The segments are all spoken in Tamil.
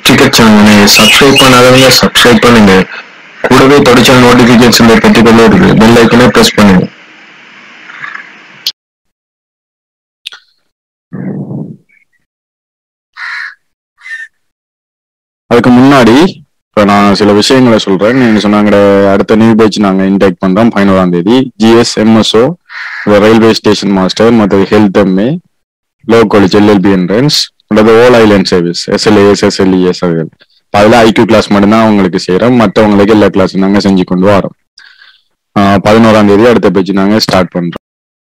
கிரிக்கெட் சேனலை சப்ஸ்கிரைப் பண்ணாதவங்க சப்ஸ்கிரைப் பண்ணுங்க கூடவே படிச்ச நோட்டிபிகேஷன் பெற்றுக்கொள்ள இருக்கு பெல் ஐக்கனை பிரஸ் பண்ணுங்க அதுக்கு முன்னாடி இப்போ நான் சில விஷயங்களை சொல்றேன் நீங்க சொன்னாங்க அடுத்த நியூ பேட்ச் நாங்க இன்டேக் பண்றோம் பதினோராம் தேதி GS MSO railway station master மற்றது health MA law college LLB entrance மற்றது all island service SLAS SLES அவர்கள் இப்ப அதுல ஐக்யூ கிளாஸ் மட்டும்தான் அவங்களுக்கு செய்யறோம் மற்றவங்களுக்கு எல்லா கிளாஸும் நாங்க செஞ்சு கொண்டு வரோம் ஆஹ் பதினோராம் தேதி அடுத்த பேட்ச் நாங்க ஸ்டார்ட் பண்றோம்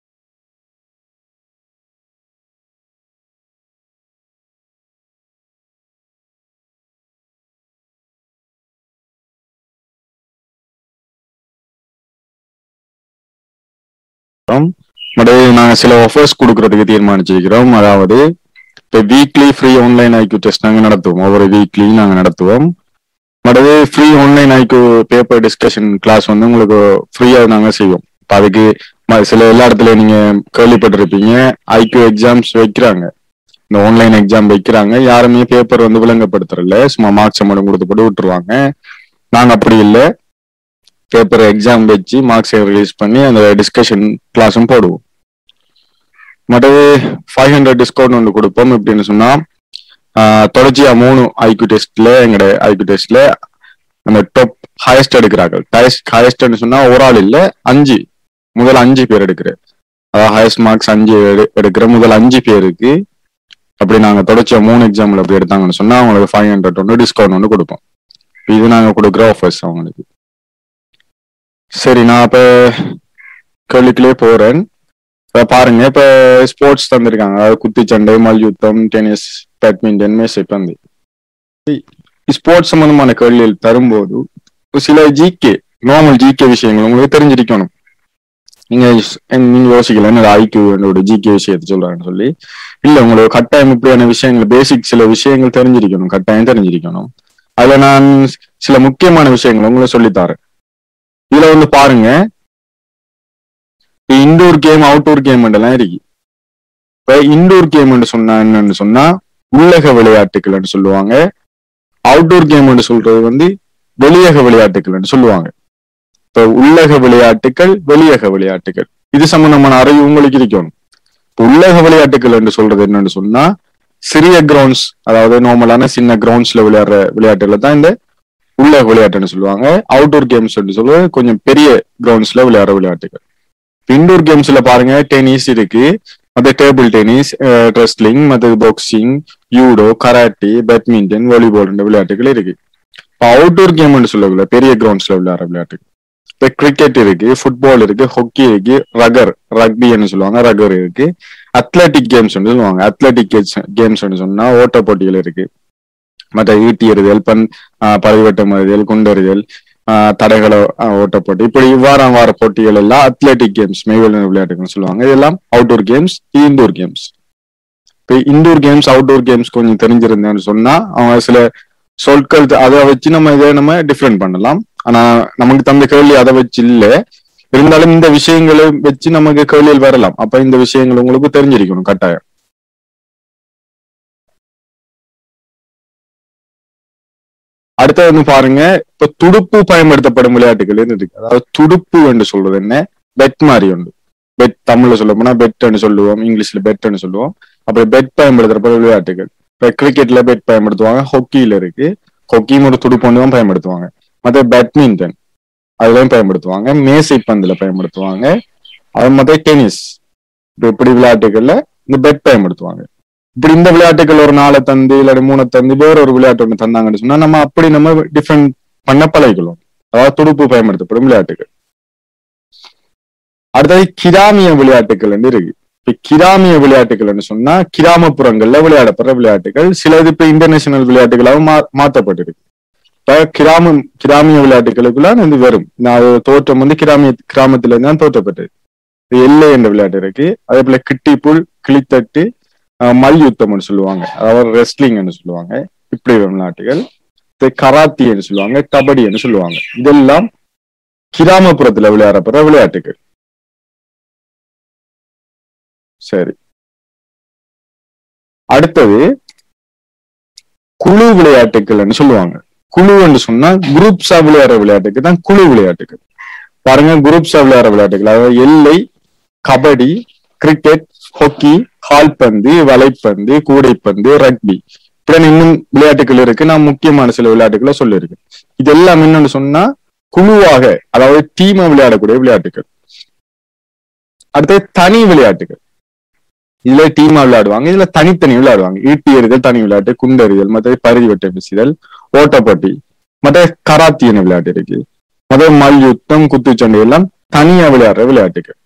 மற்றது நாங்க சில ஆஃபர்ஸ் கொடுக்கறதுக்கு தீர்மானிச்சிருக்கிறோம் அதாவது இப்போ weekly free online IQ test நாங்க நடத்துவோம் ஒவ்வொரு வீக்லி நாங்க நடத்துவோம் மற்றது free online IQ paper discussion class வந்து உங்களுக்கு ஃப்ரீயா நாங்க செய்வோம் இப்போ அதுக்கு ம- சில எல்லா இடத்துல நீங்க கேள்விப்பட்டிருப்பீங்க ஐக்யூ எக்ஸாம்ஸ் வைக்கிறாங்க இந்த ஆன்லைன் எக்ஸாம் வைக்கிறாங்க யாருமே பேப்பர் வந்து விளங்கப்படுத்துறல சும்மா மார்க்ஸ் மட்டும் கொடுத்து போட்டு விட்டுருவாங்க நாங்க அப்படி இல்லை பேப்பர் எக்ஸாம் வச்சு மார்க்ஸை ரிலீஸ் பண்ணி அந்த டிஸ்கஷன் கிளாஸும் போடுவோம் மற்றது ஃபைவ் ஹண்ட்ரட் டிஸ்கவுண்ட் ஒன்று கொடுப்போம் எப்படின்னு சொன்னா ஆஹ், தொடர்ச்சியா மூணு ஐக்யூ டெஸ்ட்ல எங்கட ஐக்யூ டெஸ்ட்ல அந்த டாப் ஹையஸ்ட் எடுக்கிறார்கள் ஹையஸ்ட்னு சொன்னா ஒரு ஆள் இல்ல அஞ்சு முதல் அஞ்சு பேர் எடுக்கிற அதாவது ஹையஸ்ட் மார்க்ஸ் அஞ்சு எடு- எடுக்கிற முதல் அஞ்சு பேருக்கு அப்படி நாங்க தொடர்ச்சியா மூணு எக்ஸாம்ல அப்படி எடுத்தாங்கன்னு சொன்னா அவங்களுக்கு ஃபைவ் ஹண்ட்ரட் ஒன்று டிஸ்கவுண்ட் ஒன்று கொடுப்போம் இது நாங்க கொடுக்குற ஆஃபர்ஸ் அவங்களுக்கு சரி நான் இப்ப கேள்விக்குள்ளே போறேன் இப்ப பாருங்க இப்ப ஸ்போர்ட்ஸ் தந்திருக்காங்க அதாவது குத்துச்சண்டை மல்யுத்தம் டென்னிஸ் பேட்மிண்டன் மேசைப்பந்து ஸ்போர்ட்ஸ் சம்பந்தமான கேள்விகள் தரும்போது ஒரு சில ஜிகே நார்மல் ஜிகே விஷயங்கள் உங்களுக்கு தெரிஞ்சிருக்கணும் நீங்க ஸ்- நீங்க யோசிக்கல என்ன ஐக்கியூ என்னோட ஜிகே விஷயத்தை சொல்றாங்கன்னு சொல்லி இல்ல உங்களுக்கு கட்டாயம் இப்படியான விஷயங்கள் பேசிக் சில விஷயங்கள் தெரிஞ்சிருக்கணும் கட்டாயம் தெரிஞ்சிருக்கணும் அதுல நான் சில முக்கியமான விஷயங்கள் உங்களுக்கு சொல்லித்தாரேன் இதுல வந்து பாருங்க இன்டோர் கேம் அவுட்டோர் கேம் எல்லாம் இருக்கு இப்ப இன்டோர் கேம் சொன்னா என்னன்னு சொன்னா உள்ளக விளையாட்டுகள் சொல்லுவாங்க அவுட்டோர் கேம் சொல்றது வந்து வெளியக விளையாட்டுகள் சொல்லுவாங்க இப்ப உள்ளக விளையாட்டுகள் வெளியக விளையாட்டுகள் இது சம்பந்தமான அறிவு உங்களுக்கு இருக்கணும் இப்ப உள்ளக விளையாட்டுகள் என்று சொல்றது என்னன்னு சொன்னா சிறிய கிரவுண்ட்ஸ் அதாவது நார்மலான சின்ன கிரவுண்ட்ஸ்ல விளையாடுற விளையாட்டுகளை தான் இந்த உள்ளக விளையாட்டுன்னு சொல்லுவாங்க அவுட்டோர் கேம்ஸ் சொல்லுவது கொஞ்சம் பெரிய கிரவுண்ட்ஸ்ல விளையாடுற விளையாட்டுகள் இன்டோர் கேம்ஸ்ல பாருங்க டென்னிஸ் இருக்கு மற்ற டேபிள் டென்னிஸ் ரெஸ்லிங் மற்ற boxing judo karate badminton volleyball விளையாட்டுகள் இருக்கு இப்போ அவுட்டோர் கேம்னு சொல்லல பெரிய கிரவுண்ட்ஸ்ல விளையாடுற விளையாட்டு இப்போ கிரிக்கெட் இருக்கு ஃபுட்பால் இருக்கு ஹாக்கி இருக்கு ரகர் ரக்பின்னு சொல்லுவாங்க ரகர் இருக்கு அத்லட்டிக் கேம்ஸ் சொல்லுவாங்க அத்லட்டிக் கேம்ஸ் சொன்னா ஓட்ட போட்டிகள் இருக்கு மற்ற ஈட்டி எறிதல் பன் ஆஹ் பரிவட்டம் எறிதல் குண்டெறிதல் ஆஹ் தடகள ஆஹ் ஓட்டப்போட்டி இப்படி இவ்வாறாம் வார போட்டிகள் எல்லாம் அத்லெட்டிக் கேம்ஸ் மெய்வெள விளையாட்டுகள்னு சொல்லுவாங்க இதெல்லாம் அவுட்டோர் கேம்ஸ் இன்டோர் கேம்ஸ் இப்போ இன்டோர் கேம்ஸ் அவுட்டோர் கேம்ஸ் கொஞ்சம் தெரிஞ்சிருந்தேன்னு சொன்னா அவங்க சில சொற்கள் த- அதை வச்சு நம்ம இதை நம்ம டிஃப்ரெண்ட் பண்ணலாம் ஆனா நமக்கு தந்த கேள்வி அதை வச்சு இல்ல இருந்தாலும் இந்த விஷயங்களை வச்சு நமக்கு கேள்விகள் வரலாம் அப்ப இந்த விஷயங்கள் உங்களுக்கு தெரிஞ்சிருக்கணும் கட்டாயம் அடுத்தது வந்து பாருங்க இப்ப துடுப்பு பயன்படுத்தப்படும் விளையாட்டுகள் இருக்கு அதாவது துடுப்பு என்று சொல்றது என்ன பெட் மாதிரி உண்டு பெட் தமிழ்ல சொல்ல போனா பெட்னு சொல்லுவோம் இங்கிலீஷ்ல பெட்னு சொல்லுவோம் அப்புறம் பெட் பயன்படுத்தப்படும் விளையாட்டுகள் இப்ப கிரிக்கெட்ல பெட் பயன்படுத்துவாங்க ஹாக்கியில இருக்கு ஹாக்கியும் ஒரு துடுப்பு ஒன்று தான் பயன்படுத்துவாங்க மற்ற பேட்மிண்டன் அதுலயும் பயன்படுத்துவாங்க மேசை பந்துல பயன்படுத்துவாங்க அது மற்ற டென்னிஸ் இப்ப இப்படி விளையாட்டுகள்ல இந்த பெட் பயன்படுத்துவாங்க இப்படி இந்த விளையாட்டுகள் ஒரு நாளை தந்து இல்லாட்டி மூணை தந்து வேற ஒரு விளையாட்டு ஒன்று தந்தாங்கன்னு சொன்னா நம்ம அப்படி நம்ம டிஃப்ரெண்ட் பண்ண பழகிக்கலாம் அதாவது துடுப்பு பயன்படுத்தப்படும் விளையாட்டுகள் அடுத்தது கிராமிய விளையாட்டுகள் இருக்கு இப்ப கிராமிய விளையாட்டுகள்னு சொன்னா கிராமப்புறங்கள்ல விளையாடப்படுற விளையாட்டுகள் சிலது இப்ப இன்டர்நேஷனல் விளையாட்டுகளாகவும் மா மாற்றப்பட்டிருக்கு இப்ப கிராமம் கிராமிய விளையாட்டுகளுக்குள்ள இது வரும் நான் அது தோற்றம் வந்து கிராமிய கிராமத்துல இருந்து தான் தோற்றப்பட்டது இது எல்லை என்ற விளையாட்டு இருக்கு அதே போல கிட்டிப்புல் கிளித்தட்டு அஹ், மல்யுத்தம்னு சொல்லுவாங்க அதாவது ரெஸ்லிங்னு சொல்லுவாங்க இப்படி ஒரு விளையாட்டுகள் இது கராத்தின்னு சொல்லுவாங்க கபடின்னு சொல்லுவாங்க இதெல்லாம் கிராமப்புறத்துல விளையாடப்படுற விளையாட்டுகள் சரி அடுத்தது குழு விளையாட்டுகள்னு சொல்லுவாங்க குழு என்று சொன்னா குரூப்ஸா விளையாடுற விளையாட்டுக்கு தான் குழு விளையாட்டுகள் பாருங்க குரூப்ஸா விளையாடுற விளையாட்டுகள் அதாவது எல்லை கபடி கிரிக்கெட் ஹாக்கி கால்பந்து வலைப்பந்து கூடைப்பந்து ரக்பி இப்படி இன்னும் விளையாட்டுகள் இருக்கு நான் முக்கியமான சில விளையாட்டுகளை சொல்லியிருக்கேன் இது எல்லாம் என்னன்னு சொன்னா குழுவாக அதாவது டீமா விளையாடக்கூடிய விளையாட்டுகள் அடுத்தது தனி விளையாட்டுகள் இதுல டீமா விளையாடுவாங்க இதுல தனித்தனி விளையாடுவாங்க ஈட்டி எறிதல் தனி விளையாட்டு குண்டெறிதல் மற்றது பரிதி வெட்ட வீசுதல் ஓட்டப்பட்டி மற்ற கராத்தியன விளையாட்டு இருக்கு மற்ற மல்யுத்தம் குத்துச்சண்டை எல்லாம் தனியா விளையாடுற விளையாட்டுகள்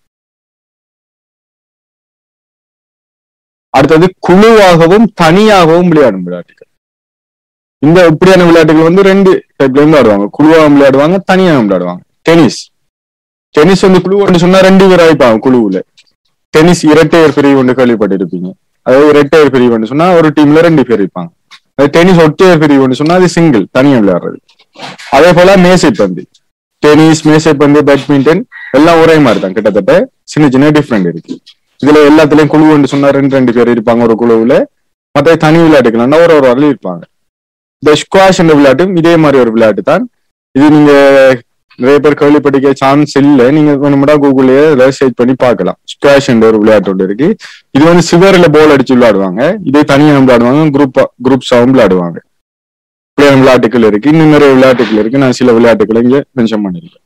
அடுத்தது குழுவாகவும் தனியாகவும் விளையாடும் விளையாட்டுகள் இந்த இப்படியான விளையாட்டுகள் வந்து ரெண்டு டைப்ல இருந்து விளையாடுவாங்க குழுவாகவும் விளையாடுவாங்க தனியாகவும் விளையாடுவாங்க டென்னிஸ் டென்னிஸ் வந்து குழு சொன்னா ரெண்டு பேர் ஆயிப்பாங்க குழுவுல டென்னிஸ் இரட்டையர் பிரிவு ஒன்று கேள்விப்பட்டிருப்பீங்க அதாவது இரட்டையர் பிரிவுன்னு சொன்னா ஒரு டீம்ல ரெண்டு பேர் இருப்பாங்க அது டென்னிஸ் ஒற்றையர் பிரிவுன்னு சொன்னா அது சிங்கிள் தனியா விளையாடுறது அதே போல மேசைப்பந்து டென்னிஸ் மேசைப்பந்து பேட்மிண்டன் எல்லாம் ஒரே மாதிரி தான் கிட்டத்தட்ட சின்ன சின்ன டிஃப்ரெண்ட் இருக்கு இதுல எல்லாத்துலயும் குழுன்னு சொன்னா ரெண்டு ரெண்டு பேர் இருப்பாங்க ஒரு குழுவுல மற்ற தனி விளையாட்டுகள்னா ஒரு ஒரு வரல இருப்பாங்க இந்த ஸ்குவாஷ் என்ற விளையாட்டும் இதே மாதிரி ஒரு விளையாட்டு தான் இது நீங்க நிறைய பேர் கேள்விப்பட்டிருக்க சான்ஸ் இல்ல நீங்க வேணும்டா கூகுள்லயே சர்ச் பண்ணி பார்க்கலாம் ஸ்குவாஷ் என்ற ஒரு விளையாட்டு ஒன்று இருக்கு இது வந்து சிவரில் போல் அடிச்சு விளையாடுவாங்க இதே தனியாக விளையாடுவாங்க குரூப் குரூப்ஸாவும் விளையாடுவாங்க இப்படியான விளையாட்டுகள் இருக்கு இன்னும் நிறைய விளையாட்டுகள் இருக்கு நான் சில விளையாட்டுகளை இங்க மென்ஷன் பண்ணிருக்கேன்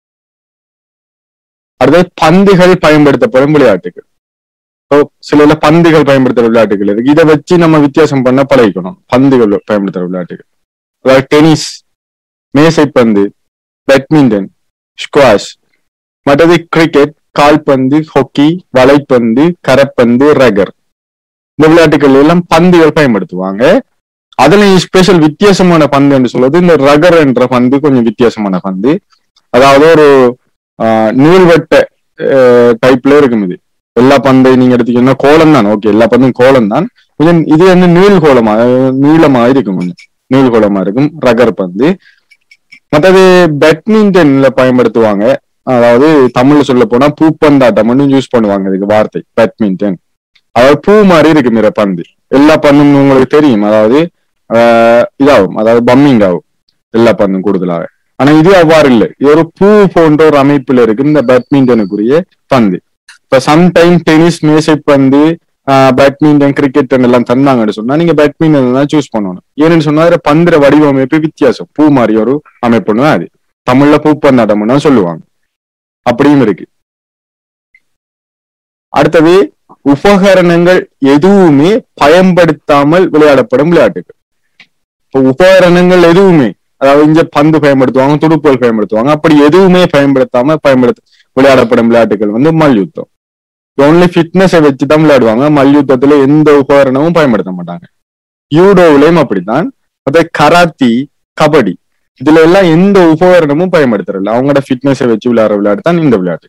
அடுத்தது பந்துகள் பயன்படுத்தப்படும் விளையாட்டுகள் So, சில இதுல பந்துகள் பயன்படுத்துற விளையாட்டுகள் இருக்கு இதை வச்சு நம்ம வித்தியாசம் பண்ண பழகிக்கணும் பந்துகள் பயன்படுத்துற விளையாட்டுகள் அதாவது டென்னிஸ் மேசைப்பந்து பேட்மிண்டன் ஸ்குவாஷ் மற்றது கிரிக்கெட் கால்பந்து ஹாக்கி வலைப்பந்து கரப்பந்து ரகர் இந்த விளையாட்டுகள் எல்லாம் பந்துகள் பயன்படுத்துவாங்க அதுலயும் ஸ்பெஷல் வித்தியாசமான பந்து என்று சொல்றது இந்த ரகர் என்ற பந்து கொஞ்சம் வித்தியாசமான பந்து அதாவது ஒரு ஆஹ், நீள்வட்ட டைப்ல இருக்கும் இது எல்லா பந்தை நீங்க எடுத்தீங்கன்னா கோலம் தான் ஓகே எல்லா பந்தும் கோலம் தான் கொஞ்சம் இது வந்து நீள் கோலமா அஹ், நீளமா இருக்கும் கொஞ்சம் நீள் கோலமா இருக்கும் ரகர் பந்து மற்றது பேட்மிண்டன்ல பயன்படுத்துவாங்க அதாவது தமிழ்ல சொல்ல போனா பூப்பந்தாட்டம் யூஸ் பண்ணுவாங்க இதுக்கு வார்த்தை பேட்மிண்டன் அதாவது பூ மாதிரி இருக்கு மிர பந்து எல்லா பந்தும் உங்களுக்கு தெரியும் அதாவது ஆஹ் இதாகும் அதாவது பம்மிங் ஆகும் எல்லா பந்தும் கூடுதலாக ஆனா இது அவ்வாறு இல்லை இது ஒரு பூ போன்ற ஒரு அமைப்புல இருக்கு இந்த பேட்மிண்டனுக்குரிய பந்து இப்ப சம்டைம் டென்னிஸ் மேசை பந்து பேட்மிண்டன் கிரிக்கெட் எல்லாம் தந்தாங்கன்னு சொன்னா நீங்க பேட்மிண்டன் தான் சூஸ் பண்ணணும் ஏன்னு சொன்னா அதுல பந்துற வடிவமைப்பு வித்தியாசம் பூ மாதிரி ஒரு அமைப்புன்னு அது தமிழ்ல பூப்பந்தாட்டம்னு தான் சொல்லுவாங்க அப்படியும் இருக்கு அடுத்தது உபகரணங்கள் எதுவுமே பயன்படுத்தாமல் விளையாடப்படும் விளையாட்டுகள் இப்போ உபகரணங்கள் எதுவுமே அதாவது இங்க பந்து பயன்படுத்துவாங்க துடுப்புகள் பயன்படுத்துவாங்க அப்படி எதுவுமே பயன்படுத்தாம பயன்படுத்த விளையாடப்படும் விளையாட்டுகள் வந்து மல்யுத்தம் ஒன்லி ஃபிட்னஸை வச்சு தான் விளையாடுவாங்க மல்யுத்தத்துல எந்த உபகரணமும் பயன்படுத்த மாட்டாங்க யூடோவிலையும் அப்படித்தான் அதே கராத்தி கபடி இதுல எல்லாம் எந்த உபகரணமும் பயன்படுத்துறதில்ல அவங்களோட ஃபிட்னஸை வச்சு விளையாடுற விளையாட்டு தான் இந்த விளையாட்டு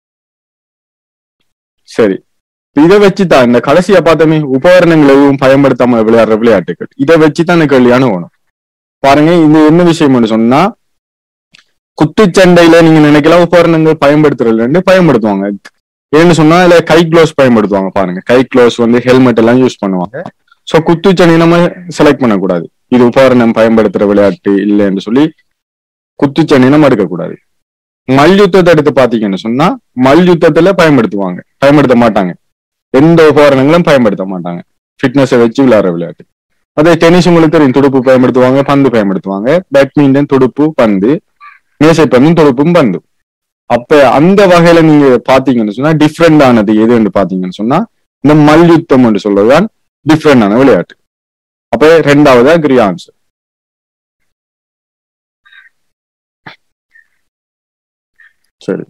சரி இதை வச்சுதான் இந்த கடைசியா பார்த்தோமே உபகரணங்கள் எதுவும் பயன்படுத்தாம விளையாடுற விளையாட்டுகள் இதை வச்சுதான் இந்த கேள்வியான வேணும் பாருங்க இது என்ன விஷயம்னு சொன்னா குத்துச்சண்டையில நீங்க நினைக்கலாம் உபகரணங்கள் பயன்படுத்துறதுல பயன்படுத்துவாங்க ஏன்னு சொன்னா இதுல கை க்ளோஸ் பயன்படுத்துவாங்க பாருங்க கை க்ளோஸ் வந்து ஹெல்மெட் எல்லாம் யூஸ் பண்ணுவாங்க சோ குத்துச்சண்டை நம்ம செலக்ட் பண்ணக்கூடாது இது உபகரணம் பயன்படுத்துற விளையாட்டு இல்லைன்னு சொல்லி குத்துச்சண்டை நம்ம எடுக்கக்கூடாது மல்யுத்தத்தை எடுத்து பாத்தீங்கன்னு சொன்னா மல்யுத்தத்துல பயன்படுத்துவாங்க பயன்படுத்த மாட்டாங்க எந்த உபகரணங்களும் பயன்படுத்த மாட்டாங்க ஃபிட்னஸை வச்சு விளையாடுற விளையாட்டு அதே டென்னிஸ் உங்களுக்கு தெரியும் துடுப்பு பயன்படுத்துவாங்க பந்து பயன்படுத்துவாங்க பேட்மிண்டன் துடுப்பு பந்து மேசை பந்தும் துடுப்பும் பந்து அப்ப அந்த வகையில நீங்க பாத்தீங்கன்னு சொன்னா டிஃப்ரெண்ட் ஆனது எதுன்னு பாத்தீங்கன்னு சொன்னா இந்த மல்யுத்தம் என்று சொல்றதுதான் டிஃப்ரெண்டான விளையாட்டு அப்ப ரெண்டாவதா கிரி ஆன்சர் சரி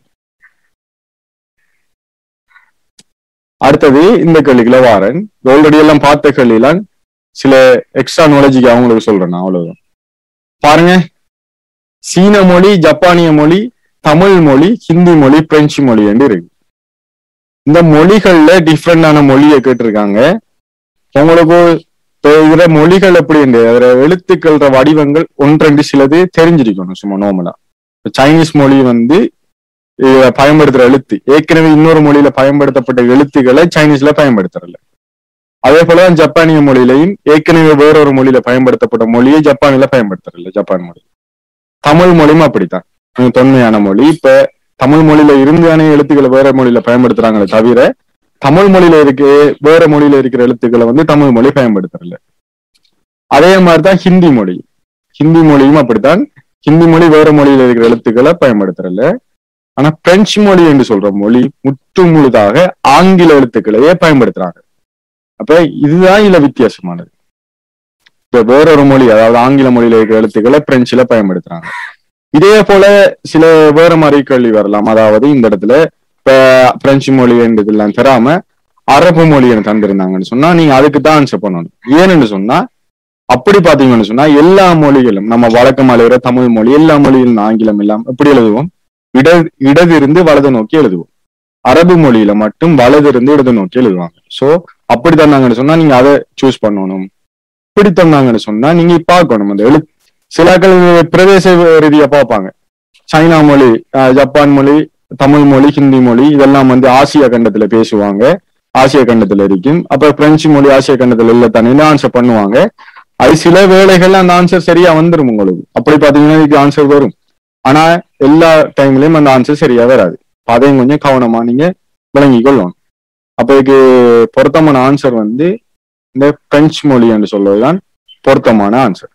அடுத்தது இந்த கேள்விக்குள்ள வாரன் ஆல்ரெடி எல்லாம் பார்த்த கேள்வியெல்லாம் சில எக்ஸ்ட்ரா நாலேஜுக்கு அவங்களுக்கு சொல்றேன் நான் அவ்வளவுதான் பாருங்க சீன மொழி ஜப்பானிய மொழி தமிழ் மொழி ஹிந்தி மொழி பிரெஞ்சு மொழி என்று இருக்கு இந்த மொழிகள்ல டிஃப்ரெண்டான மொழியை கேட்டிருக்காங்க உங்களுக்கு இப்ப இதுல மொழிகள் எப்படி இருக்கு அதுல எழுத்துக்கள்ற வடிவங்கள் ஒன்றெண்டு சிலது தெரிஞ்சிருக்கணும் சும்மா நார்மலா சைனீஸ் மொழி வந்து இத பயன்படுத்துற எழுத்து ஏற்கனவே இன்னொரு மொழியில பயன்படுத்தப்பட்ட எழுத்துக்களை சைனீஸ்ல பயன்படுத்துறல அதே போல ஜப்பானிய மொழியிலையும் ஏற்கனவே வேறொரு மொழியில பயன்படுத்தப்பட்ட மொழியை ஜப்பானில பயன்படுத்துறதில்ல ஜப்பான் மொழி தமிழ் மொழியும் அப்படித்தான் உம் தொன்மையான மொழி இப்ப தமிழ் மொழியில இருந்தானே எழுத்துக்களை வேற மொழியில பயன்படுத்துறாங்களே தவிர தமிழ் மொழியில இருக்கு வேற மொழியில இருக்கிற எழுத்துக்களை வந்து தமிழ் மொழி பயன்படுத்துறதில்ல அதே மாதிரிதான் ஹிந்தி மொழி ஹிந்தி மொழியும் அப்படித்தான் ஹிந்தி மொழி வேற மொழியில இருக்கிற எழுத்துக்களை பயன்படுத்துறதில்ல ஆனா பிரெஞ்சு மொழி என்று சொல்ற மொழி முற்று முழுதாக ஆங்கில எழுத்துக்களையே பயன்படுத்துறாங்க அப்ப இதுதான் இதுல வித்தியாசமானது இப்ப வேறொரு மொழி அதாவது ஆங்கில மொழியில இருக்கிற எழுத்துக்களை பிரெஞ்சுல பயன்படுத்துறாங்க இதே போல சில வேற மாதிரி கேள்வி வரலாம் அதாவது இந்த இடத்துல இப்ப பிரெஞ்சு மொழி என்றதெல்லாம் தராம அரபு மொழியை தந்திருந்தாங்கன்னு சொன்னா நீங்க அதுக்கு தான் ஆன்சர் பண்ணணும் ஏன்னு சொன்னா அப்படி பாத்தீங்கன்னு சொன்னா எல்லா மொழிகளும் நம்ம வழக்கமா எழுதுற தமிழ் மொழி எல்லா மொழியிலும் ஆங்கிலம் எல்லாம் எப்படி எழுதுவோம் இட இடதிருந்து வலது நோக்கி எழுதுவோம் அரபு மொழியில மட்டும் வலது இருந்து இடது நோக்கி எழுதுவாங்க சோ அப்படி தந்தாங்கன்னு சொன்னா நீங்க அதை சூஸ் பண்ணணும் இப்படி தந்தாங்கன்னு சொன்னா நீங்க பார்க்கணும் அந்த எழு சிலாக்கள் பிரதேச ரீதியா பார்ப்பாங்க சைனா மொழி அஹ், ஜப்பான் மொழி தமிழ் மொழி ஹிந்தி மொழி இதெல்லாம் வந்து ஆசிய கண்டத்துல பேசுவாங்க ஆசிய கண்டத்துல இருக்கும் அப்ப பிரெஞ்சு மொழி ஆசிய கண்டத்துல இல்ல தானே ஆன்சர் பண்ணுவாங்க அது சில வேளைகள்ல அந்த ஆன்சர் சரியா வந்துரும் உங்களுக்கு அப்படி பாத்தீங்கன்னா இதுக்கு ஆன்சர் வரும் ஆனா எல்லா டைம்லயும் அந்த ஆன்சர் சரியா வராது அப்ப அதையும் கொஞ்சம் கவனமா நீங்க விளங்கி கொள்ளணும் அப்ப இதுக்கு பொருத்தமான ஆன்சர் வந்து இந்த பிரெஞ்சு மொழி என்று சொல்வதுதான் பொருத்தமான ஆன்சர்